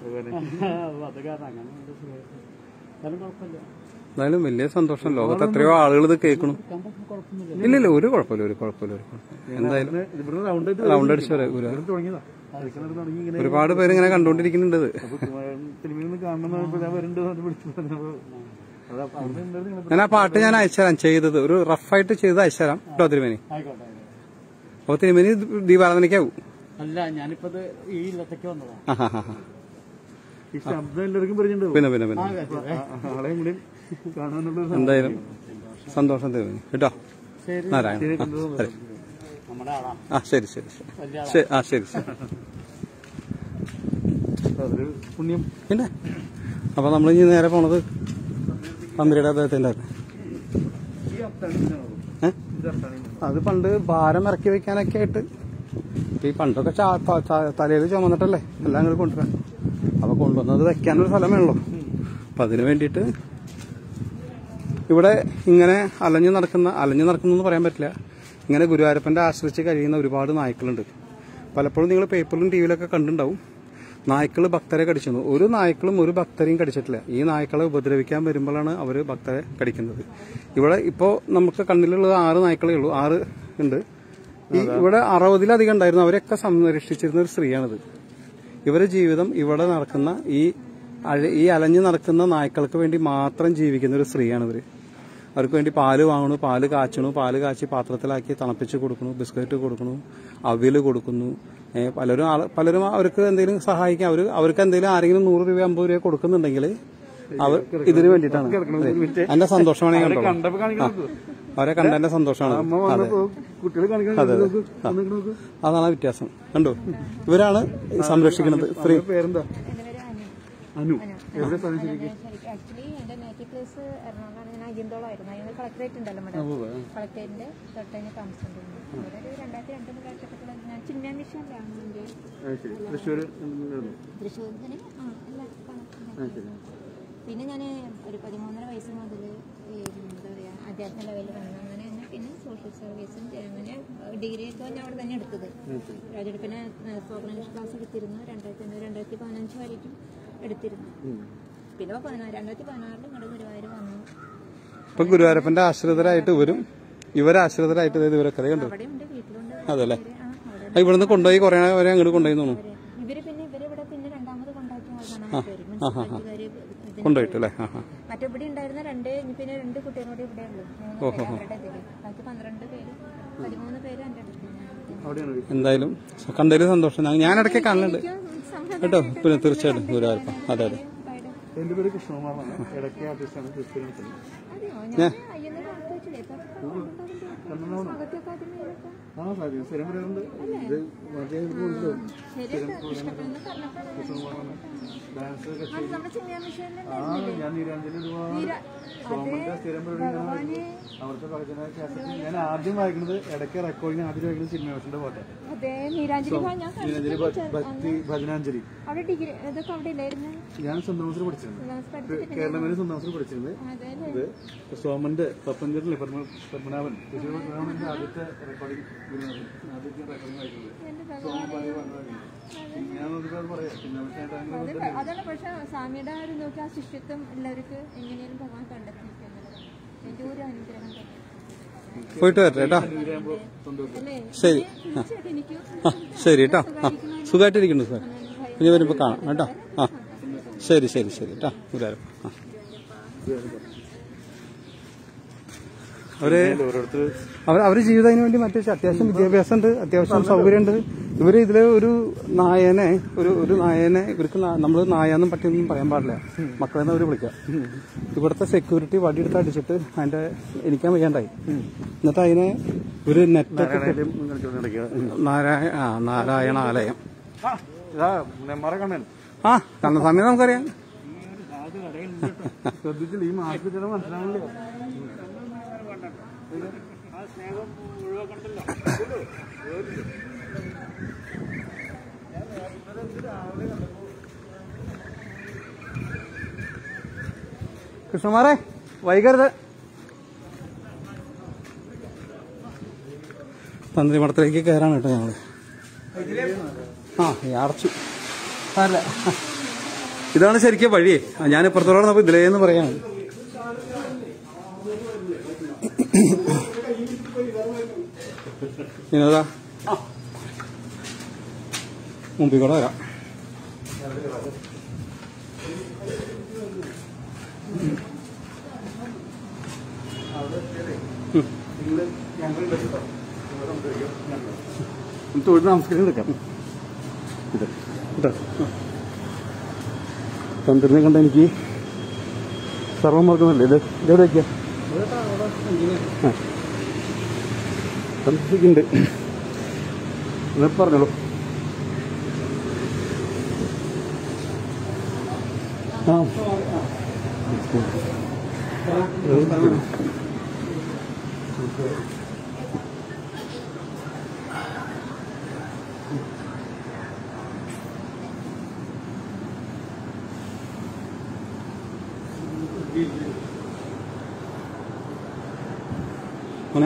അത് കാരണം അങ്ങനെ ഉണ്ട് സുഖമായിട്ട്. എന്നാലും കുഴപ്പമില്ല എന്തായാലും വലിയ സന്തോഷം ലോകത്ത് എത്രയോ ആളുകൾ ഇത് കേൾക്കണു കേൾക്കാൻ പറ്റും കുഴപ്പമൊന്നുമില്ല ഇല്ലില്ല ഒരു കുഴപ്പമില്ല ഒരു കുഴപ്പമില്ല ഒരു കുഴപ്പമില്ല എന്തായാലും ഇവിടുന്ന് റൗണ്ട് ആയിട്ട് റൗണ്ട് അടിച്ചു വരാം ഗുരു തുടങ്ങിയതാ കളിക്കുന്നത് തുടങ്ങി ഇങ്ങനെ ഒരുപാട് പേര് ഇങ്ങനെ കണ്ടുകൊണ്ടിരിക്കുന്നുണ്ട് ഇത് അപ്പൊ തിരുമേനി കാണണം ഞാൻ വരുന്നുണ്ട് എന്ന് വിളിച്ചു പറഞ്ഞപ്പോ അത് അവിടെ ഉണ്ടായിരുന്നു ഇങ്ങനെ ഞാൻ ആ പാട്ട് ഞാൻ അയച്ചുതരാം ചെയ്തത് ഒരു റഫായിട്ട് ചെയ്ത് അയച്ചുതരാം കേട്ടോ തിരുമേനി ആയിക്കോട്ടെ ആയിക്കോട്ടെ. അപ്പൊ തിരുമേനി ദീപാരാധനയ്ക്കാവും അല്ല ഞാനിപ്പോ ഇത് ഈ ഇല്ലത്തേക്ക് വന്നതാ ആ ഹാ ഹാ ഹാ ഈ ശബ്ദം എല്ലാവർക്കും പറഞ്ഞിട്ടുണ്ടാവും പിന്നെ പിന്നെ പിന്നെ ആളെയും കൂടി കാണാനുള്ള ഒരു എന്തായാലും സന്തോഷം തിരുമേനി കേട്ടോ ശരി നാരായണ ആ, ശരി. നമ്മുടെ ആളാ ആ ശരി ശരി ശരി വലിയ ശരി ആ ശരി ശരി അതൊരു പുണ്യം പിന്നെ അപ്പൊ നമ്മൾ ഇനി നേരെ പോണത് തന്ത്രിയുടെ അദ്ദേഹത്തിന്റെ അവിടെ. ഈ അത്താണിന്നാണോ ഏ? ഇത് അത്താണിന്നാണോ അത് പണ്ട് ഭാരം ഇറക്കി വെക്കാനൊക്കെ ആയിട്ട് ഈ പണ്ടൊക്കെ തലയിൽ ചുമന്നിട്ടല്ലേ എല്ലാം കൂടി കൊണ്ടുവരാൻ അപ്പൊ കൊണ്ടുവന്നത് വെക്കാനൊരു സ്ഥലം വേണല്ലോ അപ്പൊ അതിനു വേണ്ടിയിട്ട് ഇവിടെ ഇങ്ങനെ അലഞ്ഞു നടക്കുന്ന അലഞ്ഞു നടക്കുന്നു പറയാൻ പറ്റില്ല ഇങ്ങനെ ഗുരുവായൂരപ്പന്റെ ആശ്രയിച്ച് കഴിയുന്ന ഒരുപാട് നായ്ക്കളുണ്ട് പലപ്പോഴും നിങ്ങൾ പേപ്പറിലും ടി വിയിലൊക്കെ കണ്ടിട്ടുണ്ടാവും നായ്ക്കൾ ഭക്തരെ കടിച്ചിരുന്നു ഒരു നായ്ക്കളും ഒരു ഭക്തരെയും കടിച്ചിട്ടില്ല ഈ നായ്ക്കളെ ഉപദ്രവിക്കാൻ വരുമ്പോഴാണ് അവർ ഭക്തരെ കടിക്കുന്നത് ഇവിടെ ഇപ്പോൾ നമുക്ക് കണ്ണിലുള്ളത് ആറ് നായ്ക്കളേ ഉള്ളൂ ആറ് ഉണ്ട് ഈ ഇവിടെ അറുപതിലധികം ഉണ്ടായിരുന്നു അവരെയൊക്കെ സംരക്ഷിച്ചിരുന്ന ഒരു സ്ത്രീയാണിത് ഇവരുടെ ജീവിതം ഇവിടെ നടക്കുന്ന ഈ അഴ- ഈ അലഞ്ഞു നടക്കുന്ന നായ്ക്കൾക്ക് വേണ്ടി മാത്രം ജീവിക്കുന്ന ഒരു സ്ത്രീയാണ് ഇവര് അവർക്ക് വേണ്ടി പാല് വാങ്ങണു പാല് കാച്ചണു പാല് കാച്ചി പാത്രത്തിലാക്കി തണുപ്പിച്ച് കൊടുക്കണു ബിസ്ക്കറ്റ് കൊടുക്കണു അവിയൽ കൊടുക്കുന്നു ഏ, പലരും ആള് പലരും അവർക്ക് എന്തെങ്കിലും സഹായിക്കാം അവർ അവർക്ക് എന്തെങ്കിലും ആരെങ്കിലും നൂറ് രൂപ അമ്പത് രൂപ കൊടുക്കുന്നുണ്ടെങ്കിൽ അവർ ഇതിനു വേണ്ടിയിട്ടാണ് അതെ. എന്റെ സന്തോഷമാണ് ഞാൻ കണ്ടോ കണ്ടപ്പോ കാണിക്കണം അവരെ കണ്ട എന്റെ സന്തോഷമാണ് അമ്മ വന്നപ്പോ കുട്ടികൾ കാണിക്കണം അതെ, അതെ. നോക്ക്, വന്നിട്ട് നോക്ക്. അതാണ് ആ വ്യത്യാസം കണ്ടോ ഇവരാണ് ഈ സംരക്ഷിക്കുന്നത് സ്ത്രീ അവരുടെ പേരെന്താ അനു എവിടെ സ്ഥലം ശരിക്കും ആക്ച്വലി എന്റെ നേറ്റീവ് പ്ലേസ് എറണാകുളമാണ് ഞാൻ അയ്യന്തോളായിരുന്നു അയ്യന്തോൾ കളക്ടറേറ്റ് ഉണ്ടല്ലോ മേഡം കളക്ടറേറ്റിന്റെ തൊട്ടതിന് താമസിച്ചിട്ടുണ്ട് അവിടെ ഒരു രണ്ടായിരത്തി രണ്ട് മൂന്ന് വർഷത്തിലുള്ള ഞാൻ ചിന്മയ മിഷനിലാണ് എൻ്റെ ആ, ശരി തൃശ്ശൂർ ഉണ്ടായിരുന്നു. തൃശ്ശൂരിന് ആ എല്ലാ കളക്ടറും പിന്നെ ഞാൻ ഒരു പതിമൂന്നര വയസ്സ് മുതൽ എന്താ പറയുക അധ്യാത്മ ലെവലിൽ വന്നു അങ്ങനെ തന്നെ പിന്നെ സോഷ്യൽ സർവീസും അങ്ങനെ ഡിഗ്രി ഒക്കെ ഞാൻ അവിടെ തന്നെ എടുത്തത് രാജെടുപ്പിന് ഓർഗനൈസ് ക്ലാസ് എടുത്തിരുന്നു രണ്ടായിരത്തി ഒന്ന് രണ്ടായിരത്തി പതിനഞ്ച് വരെയും എടുത്തിരുന്നു പിന്നെ ഇപ്പൊ പതിനാറ് രണ്ടായിരത്തി പതിനാറിൽ ഇങ്ങോട്ട് ഗുരുവായൂർ വന്നു ഇപ്പൊ ഗുരുവായൂരപ്പന്റെ ആശ്രിതരായിട്ട് ഇവരും ഇവരെ ആശ്രിതരായിട്ട് ദേ ഇവരൊക്കെ കണ്ടു അവിടെ ഉണ്ട് വീട്ടിലുണ്ട് അതല്ലേ ആ അവിടെ ആ, ഇവിടുന്ന് കൊണ്ടുപോയി കുറെ വരെ അങ്ങോട്ട് കൊണ്ടുപോയി തോന്നുന്നു അവര് ഇവര് പിന്നെ ഇവര് ഇവിടെ പിന്നെ രണ്ടാമത് കൊണ്ടാക്കി ആൾക്കാണ് പേര് മുനിസിപ്പാലിറ്റിക്കാര് ഇതിന് കൊണ്ടുപോയിട്ട് അല്ലേ ആ ആ മറ്റേ ഇവിടെ ഉണ്ടായിരുന്ന രണ്ട് ഇനി പിന്നെ രണ്ട് കുട്ടികളോട് ഇവിടെ ഉള്ളു മൂന്ന് പേര് അവരുടെ ഇതില് ബാക്കി പന്ത്രണ്ട് പേര് പതിമൂന്ന് പേര് എന്റെ അടുത്ത് അവിടെയാണ് വീട്. എന്തായാലും കണ്ടതിൽ സന്തോഷം ഞാൻ- ഞാൻ ഇടയ്ക്ക് കാണുന്നുണ്ട് സംഘം കേട്ടോ പിന്നെ തീർച്ചയായിട്ടും ഗുരുവായൂരപ്പൻ അതെ അതെ എന്റെ പേര് കൃഷ്ണകുമാറാണ് ഇടയ്ക്ക് ആർട്ടിസ്റ്റാണ് ക്രിസ്ത്യൻ അതെയോ ഞാൻ അയ്യെന്ന് കൊടുത്തു വെച്ചില്ലേ സാഹിത്യ അക്കാദമിയിലൊക്കെ ആ സാധ്യത സ്ഥിരം വരാറുണ്ട് ഇത് മറ്റേ ഇതുണ്ടല്ലോ. ശരി ഇഷ്ടപ്പെടുന്ന പറഞ്ഞപ്പോഴാണ് ഡാൻസ് ആ, നമ്മുടെ ചിന്മയ മിഷനിൽ ആ ഞാൻ നീരാഞ്ജലി ഒരുപാട് സോമന്റെ സ്ഥിരം പരിപാടിയാണ് ഭഗവാന് അവിടുത്തെ ഭജന കാസറ്റ് ഞാൻ ആദ്യം വായിക്കുന്നത് ഇടയ്ക്ക് റെക്കോർഡിങ് ആദ്യം വായിക്കുന്നത് സിനിമേഷന്റെ പാട്ട് അതെ നീരാഞ്ജലി ഭവൻ ഞാൻ നീരാഞ്ജലി കണ്ടിട്ടുണ്ട് ഭ- ഭക്തി ഭജനാഞ്ജലി അവിടെ ഡിഗ്രി ഇതൊക്കെ അവിടെ ഇല്ലായിരുന്നു ഞാൻ സ്വന്തം പഠിച്ചിരുന്നു ക്ലാസ് പഠിച്ചിട്ട് കേരളമേലെ സ്വന്തം പഠിച്ചിരുന്നത് അതെ അല്ലേ ഇത് സോമന്റെ പത്തഞ്ചേരിലെ പത്മനാഭൻ തൃശ്ശൂർ പത്മനാഭന്റെ ആദ്യത്തെ റെക്കോർഡിംഗ് ഗുരുനാഥൻ ആദ്യത്തെ റെക്കോർഡിംഗ് വായിക്കുന്നത് എന്റെ സോമൻ പാടിയ പാട്ടാണ്. ഞാൻ നോക്കിയിട്ട് അത് പറയാം പിന്നെ പക്ഷേ അങ്ങനെ അത് പ- അതാണ് പക്ഷെ സ്വാമിയുടെ ആ ഒരു നോക്കി ആ ശിഷ്യത്വം എല്ലാവർക്കും എങ്ങനെയും ഭഗവാൻ കണ്ടെത്തിയിരിക്കുന്നത് എന്റെ ഒരു അനുഗ്രഹം തന്നെ പോയിട്ട് വരട്ടെ കേട്ടോ വീരാകുമ്പോ സന്തോഷം അല്ലേ ശരി തീർച്ചയായിട്ടും എനിക്കും ആ ശരി കേട്ടോ ആ സുഖമായിട്ടിരിക്കുന്നു സാർ ഇനി വരുമ്പോൾ കാണാം കേട്ടോ ആ ശരി ശരി ശരി കേട്ടോ ഗുരുവായൂരപ്പൻ ആ അവര് ഓരോരുത്തർ അവർ അവരുടെ ജീവിതത്തിന് വേണ്ടി മറ്റേ അത്യാവശ്യം വിദ്യാഭ്യാസം ഉണ്ട് അത്യാവശ്യം സൗകര്യമുണ്ട് ഇവര് ഇതില് ഒരു നായനെ ഒരു ഒരു നായനെ ഇവർക്ക് നമ്മൾ നായാന്നും പറ്റിയൊന്നും പറയാൻ പാടില്ല മക്കളെ അവർ വിളിക്കാം ഇവിടുത്തെ സെക്യൂരിറ്റി വടിയെടുത്ത് അടിച്ചിട്ട് അതിന്റെ എനിക്കാൻ വയ്യാണ്ടായി എന്നിട്ട് അതിനെ ഒരു നെറ്റൊക്കെ നാരായ ആ നാരായണാലയം നെന്മാറ കണ്ണൻ ആ കണ്ണസ്വാമി നമുക്കറിയാം ശ്രദ്ധിച്ചില്ല ഈ മാസ്ക് ചില മനസ്സിലാവില്ല കൃഷ്ണമാരെ വൈകരുത് തന്ത്രിമഠത്തിലേക്ക് കയറാണ് കേട്ടോ ഞങ്ങള് ആ ഈ അടച്ചു അല്ല ഇതാണ് ശരിക്കും വഴി ഞാൻ ഇപ്പുറത്തോടെ വന്നപ്പോ ഇതിലേന്ന് പറയാണ് വിനോദാ മുമ്പിൽ കൂടെ വരാം തൊഴിൽ നമസ്കാരം എടുക്കാം കേട്ടോ ചന്ദ്രനെ കണ്ട എനിക്ക് സർവം മറക്കുന്നില്ലേ ഇത് ഇതെവിടെ വയ്ക്കാം സന്തോഷിക്കുന്നുണ്ട് എന്നാ പറഞ്ഞോളൂ ആ മോനെ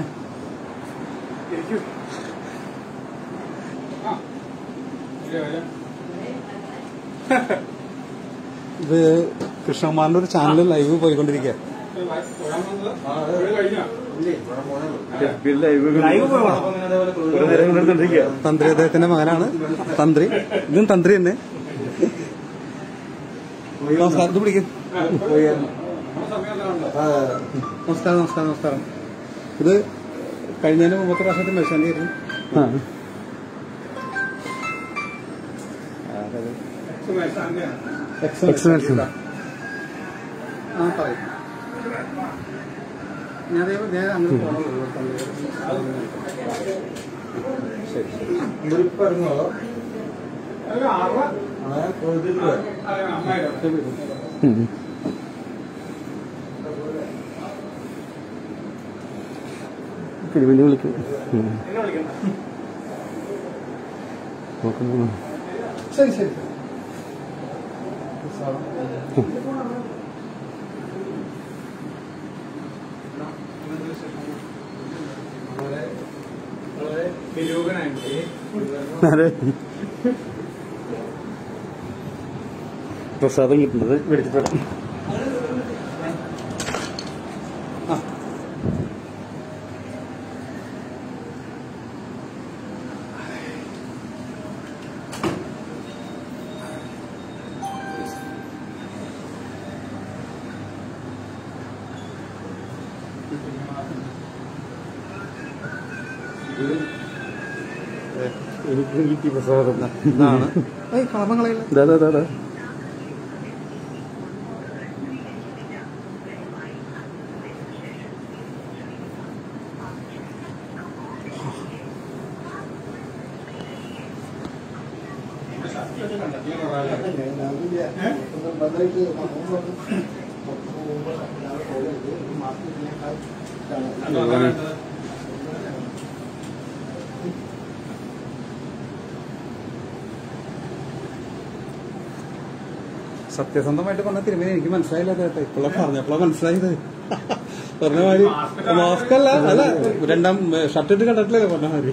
ഇത് കൃഷ്ണകുമാറിന്റെ ഒരു ചാനൽ ലൈവ് പോയിക്കൊണ്ടിരിക്കുക തന്ത്രി അദ്ദേഹത്തിന്റെ മകനാണ് തന്ത്രി ഇതും തന്ത്രി തന്നെ നമസ്കാരം ഇത് പിടിക്കും നമസ്കാരം നമസ്കാരം നമസ്കാരം ഇത് കഴിഞ്ഞതിന്റെ മുമ്പത്തെ പ്രാവശ്യത്തെ മേശാന്തിയായിരുന്നു എക്സലൻസ് ആ പറയും ഞാൻ ദേ- ഞാൻ അങ്ങനെ പോകണുള്ളൂ തിരുവല്ലി വിളിക്കും ഉം. നോക്കുന്നു ശരി ശരി അതെ പ്രസാദം കിട്ടുന്നത് മേടിച്ചിട്ട് എനിക്ക് കിട്ടി പ്രസാദം ഇതാണ് ഏയ് കളമങ്ങളയില്ല ദാ ദാ ദാ ദാ സത്യസന്ധമായിട്ട് പറഞ്ഞ തിരുമേനി എനിക്ക് മനസ്സിലായില്ല അദ്ദേഹത്തെ ഇപ്പോഴാ പറഞ്ഞപ്പോഴാ മനസ്സിലായത് പറഞ്ഞ മാതിരി മാസ്ക് അല്ല അല്ല രണ്ടാം ഷർട്ട് ഇട്ട് കണ്ടിട്ടില്ലല്ലോ പറഞ്ഞ മാതിരി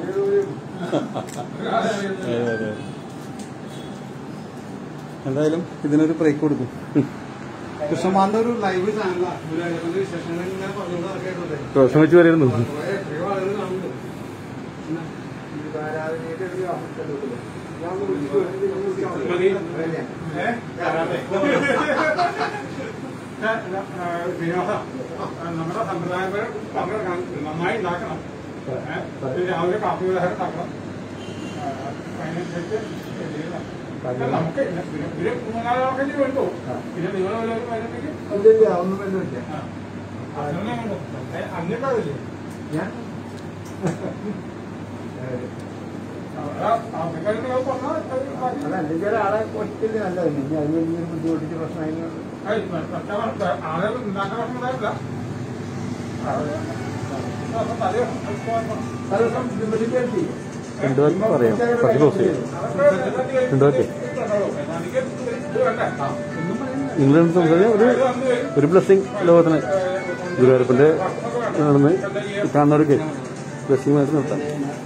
അതെ, അതെ. എന്തായാലും ഇതിനൊരു ബ്രേക്ക് കൊടുക്കും കൃഷ്ണമാന്റെ ഒരു ലൈവ് ചാനലാണ് വിശേഷങ്ങൾ ഇങ്ങനെ പറഞ്ഞുകൊണ്ട് നടക്കായിട്ടുണ്ട് ദോഷം വെച്ച് പറയുന്നു എത്രയോ ആളുകൾ കാണുന്നുണ്ട് നമ്മുടെ സമ്പ്രദായപരം പങ്കെടുക്കണം നന്നായി ഉണ്ടാക്കണം ഏ? ഒരു രാവിലെ കാപ്പി വ്യവഹാരം ഉണ്ടാക്കണം ആ, അതിനനുസരിച്ച് ചെയ്യണം. അല്ല, നമുക്ക് ഇല്ല. പിന്നെ ഇവര് മൂന്നാലാൾക്കല്ലേ വേണ്ടു പിന്നെ നിങ്ങൾ വല്ലവരും വരുന്നെങ്കിൽ ആ. അതൊന്നും വേണ്ട. ഏ, അന്നിട്ടാവില്ലേ അവിടെ ആൾക്കാരുടെ പറഞ്ഞാൽ അത് ബാക്കി അല്ലെങ്കിൽ ആളെ ഒറ്റയ്ക്ക് നല്ലത് പിന്നെ അതിന് വലിയൊരു ബുദ്ധിമുട്ടിച്ച് പ്രശ്നമായി ഏയ്, മറ്റേ ആളുകൾ ഉണ്ടാക്കുന്ന ഭക്ഷണം ഇതായില്ല. അത് തലയോ രണ്ടു വാക്ക് പറയാം പത്ത് ക്ലോസ് ചെയ്യാം രണ്ടു വാക്ക് നിങ്ങൾ സംസാരിക്കാൻ ഒരു ഒരു ബ്ലെസ്സിങ് ലോകത്തിന് ഗുരുവായൂരപ്പന്റെ നടന്ന് കാണുന്നവർക്ക് ബ്ലെസ്സിങ് ആയിട്ട് നിർത്താം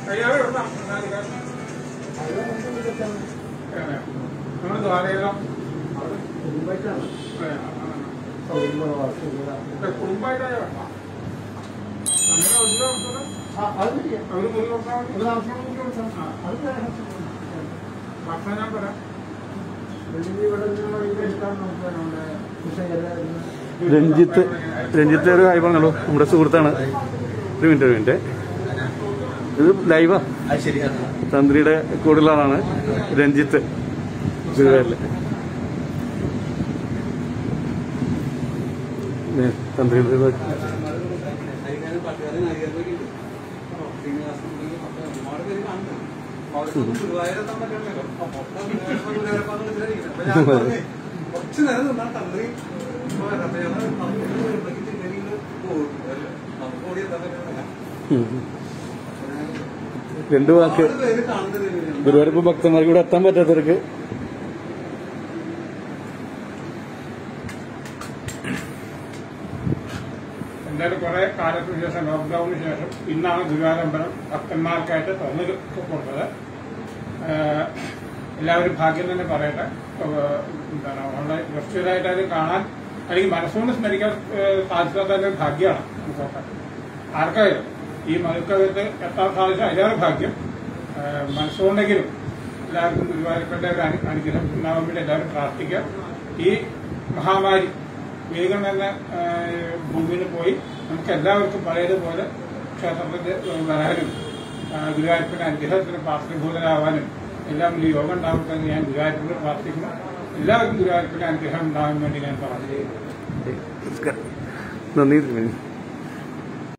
നമ്മുടെ ദ്വാരയെല്ലാം കുടുംബമായിട്ടായ വേണ്ട അങ്ങനെ ഒരു ഒരു മുറി കൊടുത്താൽ മതി ഭക്ഷണം ഞാൻ പറയാം രഞ്ജിത്ത് രഞ്ജിത്ത് ഒരു ഹായ് പറഞ്ഞോളൂ നമ്മുടെ സുഹൃത്താണ് ഒരു മിനിറ്റ് ഒരു മിനിറ്റ് ഇത് ലൈവാ തന്ത്രിയുടെ കൂടുതലുള്ള ആളാണ് രഞ്ജിത്ത് ഗുരുവായൂരില് ഏ, തന്ത്രിയുടെ ഇത് കുറച്ച് നേരം നിന്നാൽ തന്ത്രി രണ്ടു വാക്ക് ഗുരുവായൂരപ്പ ഭക്തന്മാർക്ക് ഇവിടെ എത്താൻ പറ്റാത്തവർക്ക് എന്തായാലും കുറെ കാലത്തിന് ശേഷം ലോക്ക്ഡൌണിന് ശേഷം ഇന്നാണ് ഗുരുവായൂരമ്പലം ഭക്തന്മാർക്കായിട്ട് തുറന്നു കൊടുത്തത് ഏഹ് എല്ലാവരും ഭാഗ്യം തന്നെ പറയട്ടെ ഏഹ് എന്താണ് ഓൺലൈൻ വെർച്വലായിട്ട് അത് കാണാൻ അല്ലെങ്കിൽ മനസ്സുകൊണ്ട് സ്മരിക്കാൻ ഏഹ് സാധിച്ചാൽ തന്നെ ഒരു ഭാഗ്യമാണ് നമുക്കൊക്കെ ആർക്കായാലും ഈ മകൾക്കകത്ത് എത്താൻ സാധിച്ച അതിലേറെ ഭാഗ്യം ഏഹ് മനസ്സുകൊണ്ടെങ്കിലും എല്ലാവർക്കും ഗുരുവായൂരപ്പന്റെ ഒരു അനു- അനുഗ്രഹം ഉണ്ടാവാൻ വേണ്ടി എല്ലാവരും പ്രാർത്ഥിക്കുക ഈ മഹാമാരി വേഗം തന്നെ ഏഹ് ഭൂമിയിൽ പോയി നമുക്ക് എല്ലാവർക്കും പഴയതുപോലെ ക്ഷേത്രത്തിൽ വരാനും ആ, ഗുരുവായൂരപ്പന്റെ അനുഗ്രഹത്തിന് പ്രാർത്ഥനഭൂതരാവാനും എല്ലാം ഒരു യോഗം ഉണ്ടാവട്ടെ എന്ന് ഞാൻ ഗുരുവായൂരപ്പനോട് പ്രാർത്ഥിക്കുന്നു എല്ലാവർക്കും ഗുരുവായൂരപ്പന്റെ അനുഗ്രഹം ഉണ്ടാകാൻ വേണ്ടി ഞാൻ പറഞ്ഞു നന്ദി തിരുമേനി